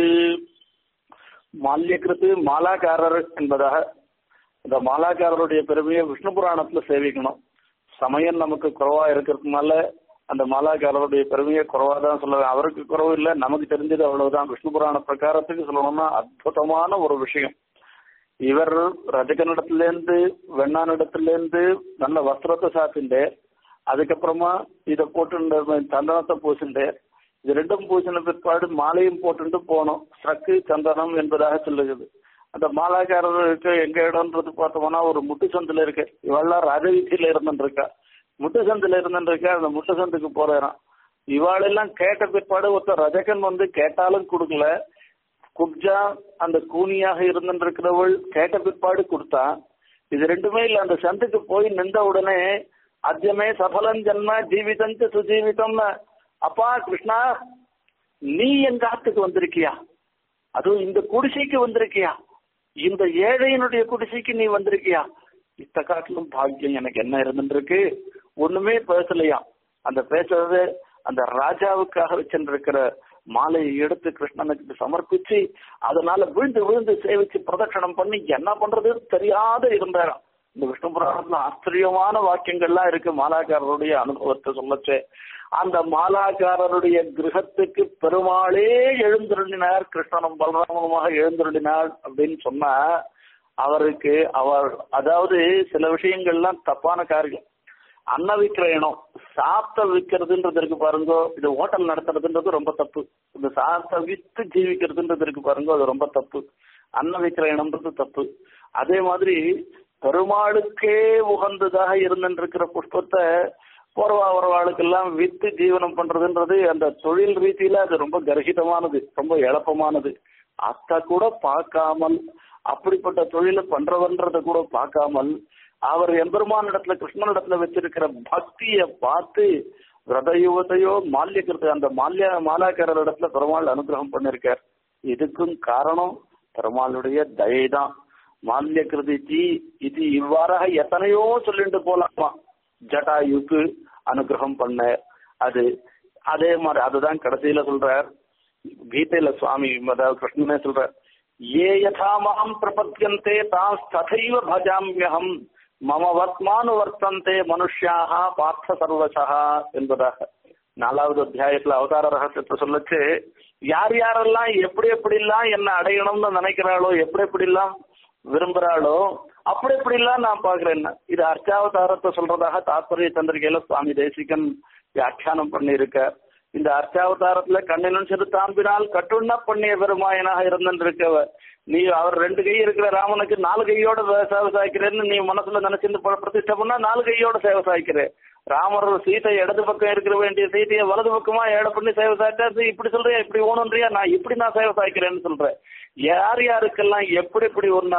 மால்யகிருத்து மாலாக்காரர் என்பதாக இந்த மாலாக்காரருடைய பெருமையை விஷ்ணு புராணத்துல சேவிக்கணும் சமயம் நமக்கு குறைவா இருக்கிறதுனால அந்த மாலாக்காரருடைய பெருமையை குறைவா தான் சொல்லுவேன் அவருக்கு குறவு இல்லை நமக்கு தெரிஞ்சது அவ்வளவுதான் விஷ்ணு புராண பிரகாரத்துக்கு சொல்லணும்னா அற்புதமான ஒரு விஷயம் இவர் ரஜகனிடத்திலேருந்து வெண்ணானிடத்திலேருந்து நல்ல வஸ்திரத்தை சாத்திண்டு அதுக்கப்புறமா இதை போட்டு சந்தனத்தை பூசிண்டு இது ரெண்டும் பூசின பிற்பாடு மாலையும் போட்டுட்டு போனோம் சக்கு சந்தனம் என்பதாக சொல்லுகிறது அந்த மாலாக்காரருக்கு எங்க இடம்ன்றது பார்த்தோம்னா ஒரு முட்டு சந்தில இருக்கு இவெல்லாம் ராஜவீதியில இருந்துருக்கா முட்டு சந்தில இருந்துருக்கா அந்த முட்டு சந்துக்கு போறாராம் இவாளெல்லாம் கேட்ட பிற்பாடு ஒருத்தர் ரஜகன் வந்து கேட்டாலும் கொடுக்கல குப்ஜா அந்த கூனியாக இருந்திருக்கிறவள் கேட்ட பிற்பாடு கொடுத்தா இது ரெண்டுமே இல்ல அந்த சந்துக்கு போய் நின்ற உடனே அத்தியமே சபலம் ஜன்ம ஜீவிதம் சுஜீவிதம்னு அப்பா கிருஷ்ணா நீ எங்க ஆத்துக்கு வந்திருக்கியா அதுவும் இந்த குடிசைக்கு வந்திருக்கியா இந்த ஏழையினுடைய குடிசைக்கு நீ வந்திருக்கியா இத்த காட்டிலும் பாக்கியம் எனக்கு என்ன இருந்துருக்கு ஒண்ணுமே பேசலையா அந்த பேசுறது அந்த ராஜாவுக்காக வச்சிருக்கிற மாலையை எடுத்து கிருஷ்ணனுக்கு சமர்ப்பிச்சு அதனால விழுந்து விழுந்து சேவிச்சு பிரதட்சணம் பண்ணி என்ன பண்றது தெரியாத இருந்தாராம் இந்த விஷ்ணு புராணத்துல ஆச்சரியமான வாக்கியங்கள்லாம் இருக்கு மாலாக்காரருடைய அனுபவத்தை சொல்லச்சே அந்த மாலாக்காரருடைய கிரகத்துக்கு பெருமாளே எழுந்திருந்தினார் கிருஷ்ணனும் பலராமனுமாக எழுந்திருந்தினார் அப்படின்னு சொன்னா அவருக்கு அவர் அதாவது சில விஷயங்கள்லாம் தப்பான காரியம் அன்ன விக்கிரயணம் சாப்பிட்ட விற்கிறதுன்றது இருக்கு பாருங்க இது ஹோட்டல் நடத்துறதுன்றது ரொம்ப தப்பு இந்த சாப்பிட்ட வித்து ஜீவிக்கிறதுன்றது இருக்கு பாருங்க அது ரொம்ப தப்பு அன்ன விக்கிரயணம்ன்றது தப்பு அதே மாதிரி பெருமாளுக்கே உகந்ததாக இருந்திருக்கிற புஷ்பத்தை போறவா வரவாளுக்கெல்லாம் வித்து ஜீவனம் பண்றதுன்றது அந்த தொழில் ரீதியில அது ரொம்ப கர்ஹிதமானது ரொம்ப எளப்பமானது அத்த கூட பார்க்காமல் அப்படிப்பட்ட தொழிலை பண்றவன்றத கூட பார்க்காமல் அவர் எம்பெருமான் இடத்துல கிருஷ்ணன் இடத்துல வச்சிருக்கிற பக்திய பார்த்து விரத யுவத்தையோ மால்யக்கிருத்த அந்த மால்ய மாலாக்காரர் இடத்துல பெருமாள் அனுகிரகம் பண்ணிருக்கார் இதுக்கும் காரணம் பெருமாளுடைய தயை தான் மால்ய கிருதிச்சி இது இவ்வாறாக எத்தனையோ சொல்லிட்டு போலாமா ஜட்டாயுக்கு அனுகிரகம் பண்ண அது அதே மாதிரி அதுதான் கடைசியில சொல்றார் கீதையில சுவாமி அதாவது கிருஷ்ணனே சொல்றார் ஏ யதா மாம் பிரபத்தியந்தே தாம் ததைவ பஜாமியகம் மம வர்த்மானு வர்த்தந்தே மனுஷியாக பார்த்த சர்வசா என்பதாக நாலாவது அத்தியாயத்துல அவதார ரகசியத்தை சொல்லச்சு யார் யாரெல்லாம் எப்படி எப்படிலாம் என்ன அடையணும்னு நினைக்கிறாளோ எப்படி எப்படிலாம் விரும்புறாளோ அப்படி இப்படிலாம் நான் பாக்குறேன் இது அர்ச்சாவதாரத்தை சொல்றதாக தாற்பரிய சந்திரிகையில சுவாமி தேசிகன் வியாக்கியானம் பண்ணியிருக்க இந்த அர்ச்சாவதாரத்துல கண்ணினும் சிறு தாம்பினால் கட்டுண்ண பண்ணிய பெருமாயனாக இருந்திருக்கவ நீ அவர் ரெண்டு கை இருக்கிற ராமனுக்கு நாலு கையோட சேவை சாய்க்கிறேன்னு நீ மனசுல நினைச்சிருந்து பிரதிஷ்டை பண்ணா நாலு கையோட சேவை சாய்க்கிறேன் ராமர் சீட்டை இடது பக்கம் இருக்கிற வேண்டிய சீட்டையை வலது பக்கமா ஏட பண்ணி சேவை சாய்ச்சா இப்படி சொல்றியா இப்படி ஓணுன்றியா நான் இப்படி நான் சேவை சாய்க்கிறேன்னு சொல்றேன் யார் யாருக்கெல்லாம் எப்படி எப்படி ஒன்னா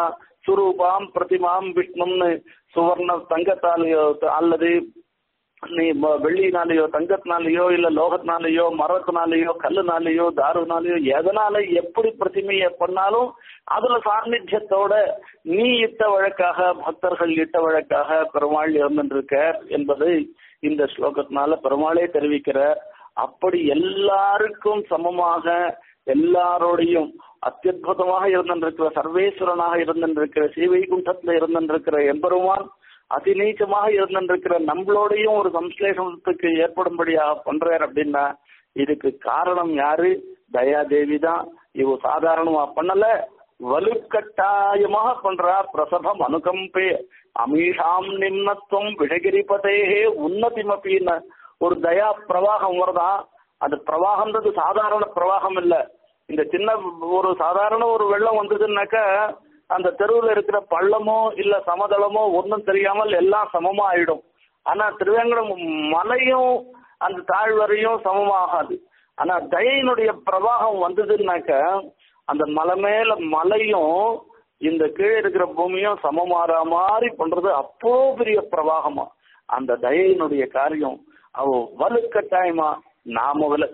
சுரூபாம் பிரதிமாம் விஷ்ணும்னு சுவர்ண தங்கத்தாலேயோ அல்லது நீ ம- வெள்ளினாலேயோ தங்கத்தினாலேயோ இல்ல லோகத்தினாலேயோ மரத்தினாலேயோ கல்லுனாலேயோ தாருனாலேயோ எதனால எப்படி பிரதிமையை பண்ணாலும் அதுல சாநித்தியத்தோட நீ இட்ட வழக்காக பக்தர்கள் இட்ட வழக்காக பெருமாள் இருந்திருக்க என்பது இந்த ஸ்லோகத்தினால பெருமாளே தெரிவிக்கிறார் அப்படி எல்லாருக்கும் சமமாக எல்லாரோடையும் அத்தியுதமாக இருந்திருக்கிற சர்வேஸ்வரனாக இருந்திருக்கிற ஸ்ரீவைகுண்டத்துல இருந்திருக்கிற எம்பெருமான் அதிநீச்சமாக இருந்திருக்கிற நம்மளோடையும் ஒரு சம்ஸ்லேஷனத்துக்கு ஏற்படும்படியாக பண்றார் அப்படின்னா இதுக்கு காரணம் யாரு தயாதேவி தான் இவ சாதாரணமா பண்ணல வலுக்கட்டாயமாக பண்றா பிரசபம் அனுகம்பே அமீஷாம் நிம்னத்துவம் விடகிரிபதேகே உன்னதிமப்பின்னு ஒரு தயா பிரவாகம் வருதா அது பிரவாகம்ன்றது சாதாரண பிரவாகம் இல்ல இந்த சின்ன ஒரு சாதாரண ஒரு வெள்ளம் வந்ததுன்னாக்கா அந்த தெருவில் இருக்கிற பள்ளமோ இல்ல சமதளமோ ஒன்றும் தெரியாமல் எல்லாம் சமமா ஆயிடும் ஆனா திருவேங்கடம் மலையும் அந்த தாழ்வரையும் சமமாகாது ஆனா தயையினுடைய பிரவாகம் வந்ததுன்னாக்க அந்த மலை மேல மலையும் இந்த கீழே இருக்கிற பூமியும் சமமாற மாதிரி பண்றது அப்போ பெரிய பிரவாகமா அந்த தயையினுடைய காரியம் அவ வலுக்கட்டாயமா நாம வில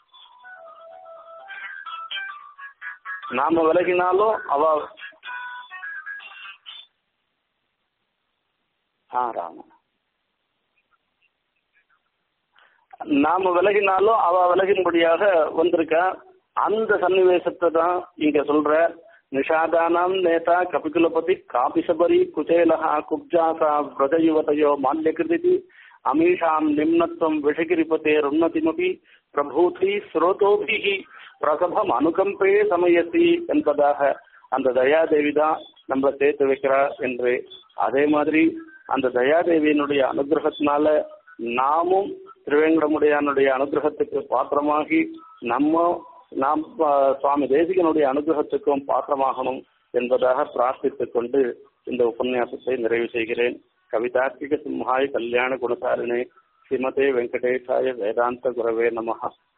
நாம விலகினாலும் அவ ஆ ராம நாம விலகினாலும் அவ விலகின்படியாக வந்திருக்கா அந்த சன்னிவேசத்தை தான் இங்க சொல்ற நிஷாதானாம் நேதா கபிகுலபதி காபிசபரி குச்சேலஹா குப்ஜாசா பிரஜயுவதையோ மால்யகிருதி அமீஷாம் நிம்னத்துவம் விஷகிரிபதேருன்னதிமபி பிரபூதி ஸ்ரோதோபிகி பிரசபம் அனுகம்பே சமயத்தி என்பதாக அந்த தயாதேவி தான் நம்ம சேர்த்து வைக்கிறா என்று அதே மாதிரி அந்த தயாதேவியினுடைய அனுகிரகத்தினால நாமும் திருவேங்கடமுடையானுடைய அனுகிரகத்துக்கு பாத்திரமாகி நம்ம நாம் ஆ, சுவாமி தேசிகனுடைய அனுகிரகத்துக்கும் பாத்திரமாகணும் என்பதாக பிரார்த்தித்துக் கொண்டு இந்த உபன்யாசத்தை நிறைவு செய்கிறேன் கவிதார்த்திக சிம்ஹாய் கல்யாண குணசாலினே ஸ்ரீமதே வெங்கடேஷாய வேதாந்த குரவே நமஹ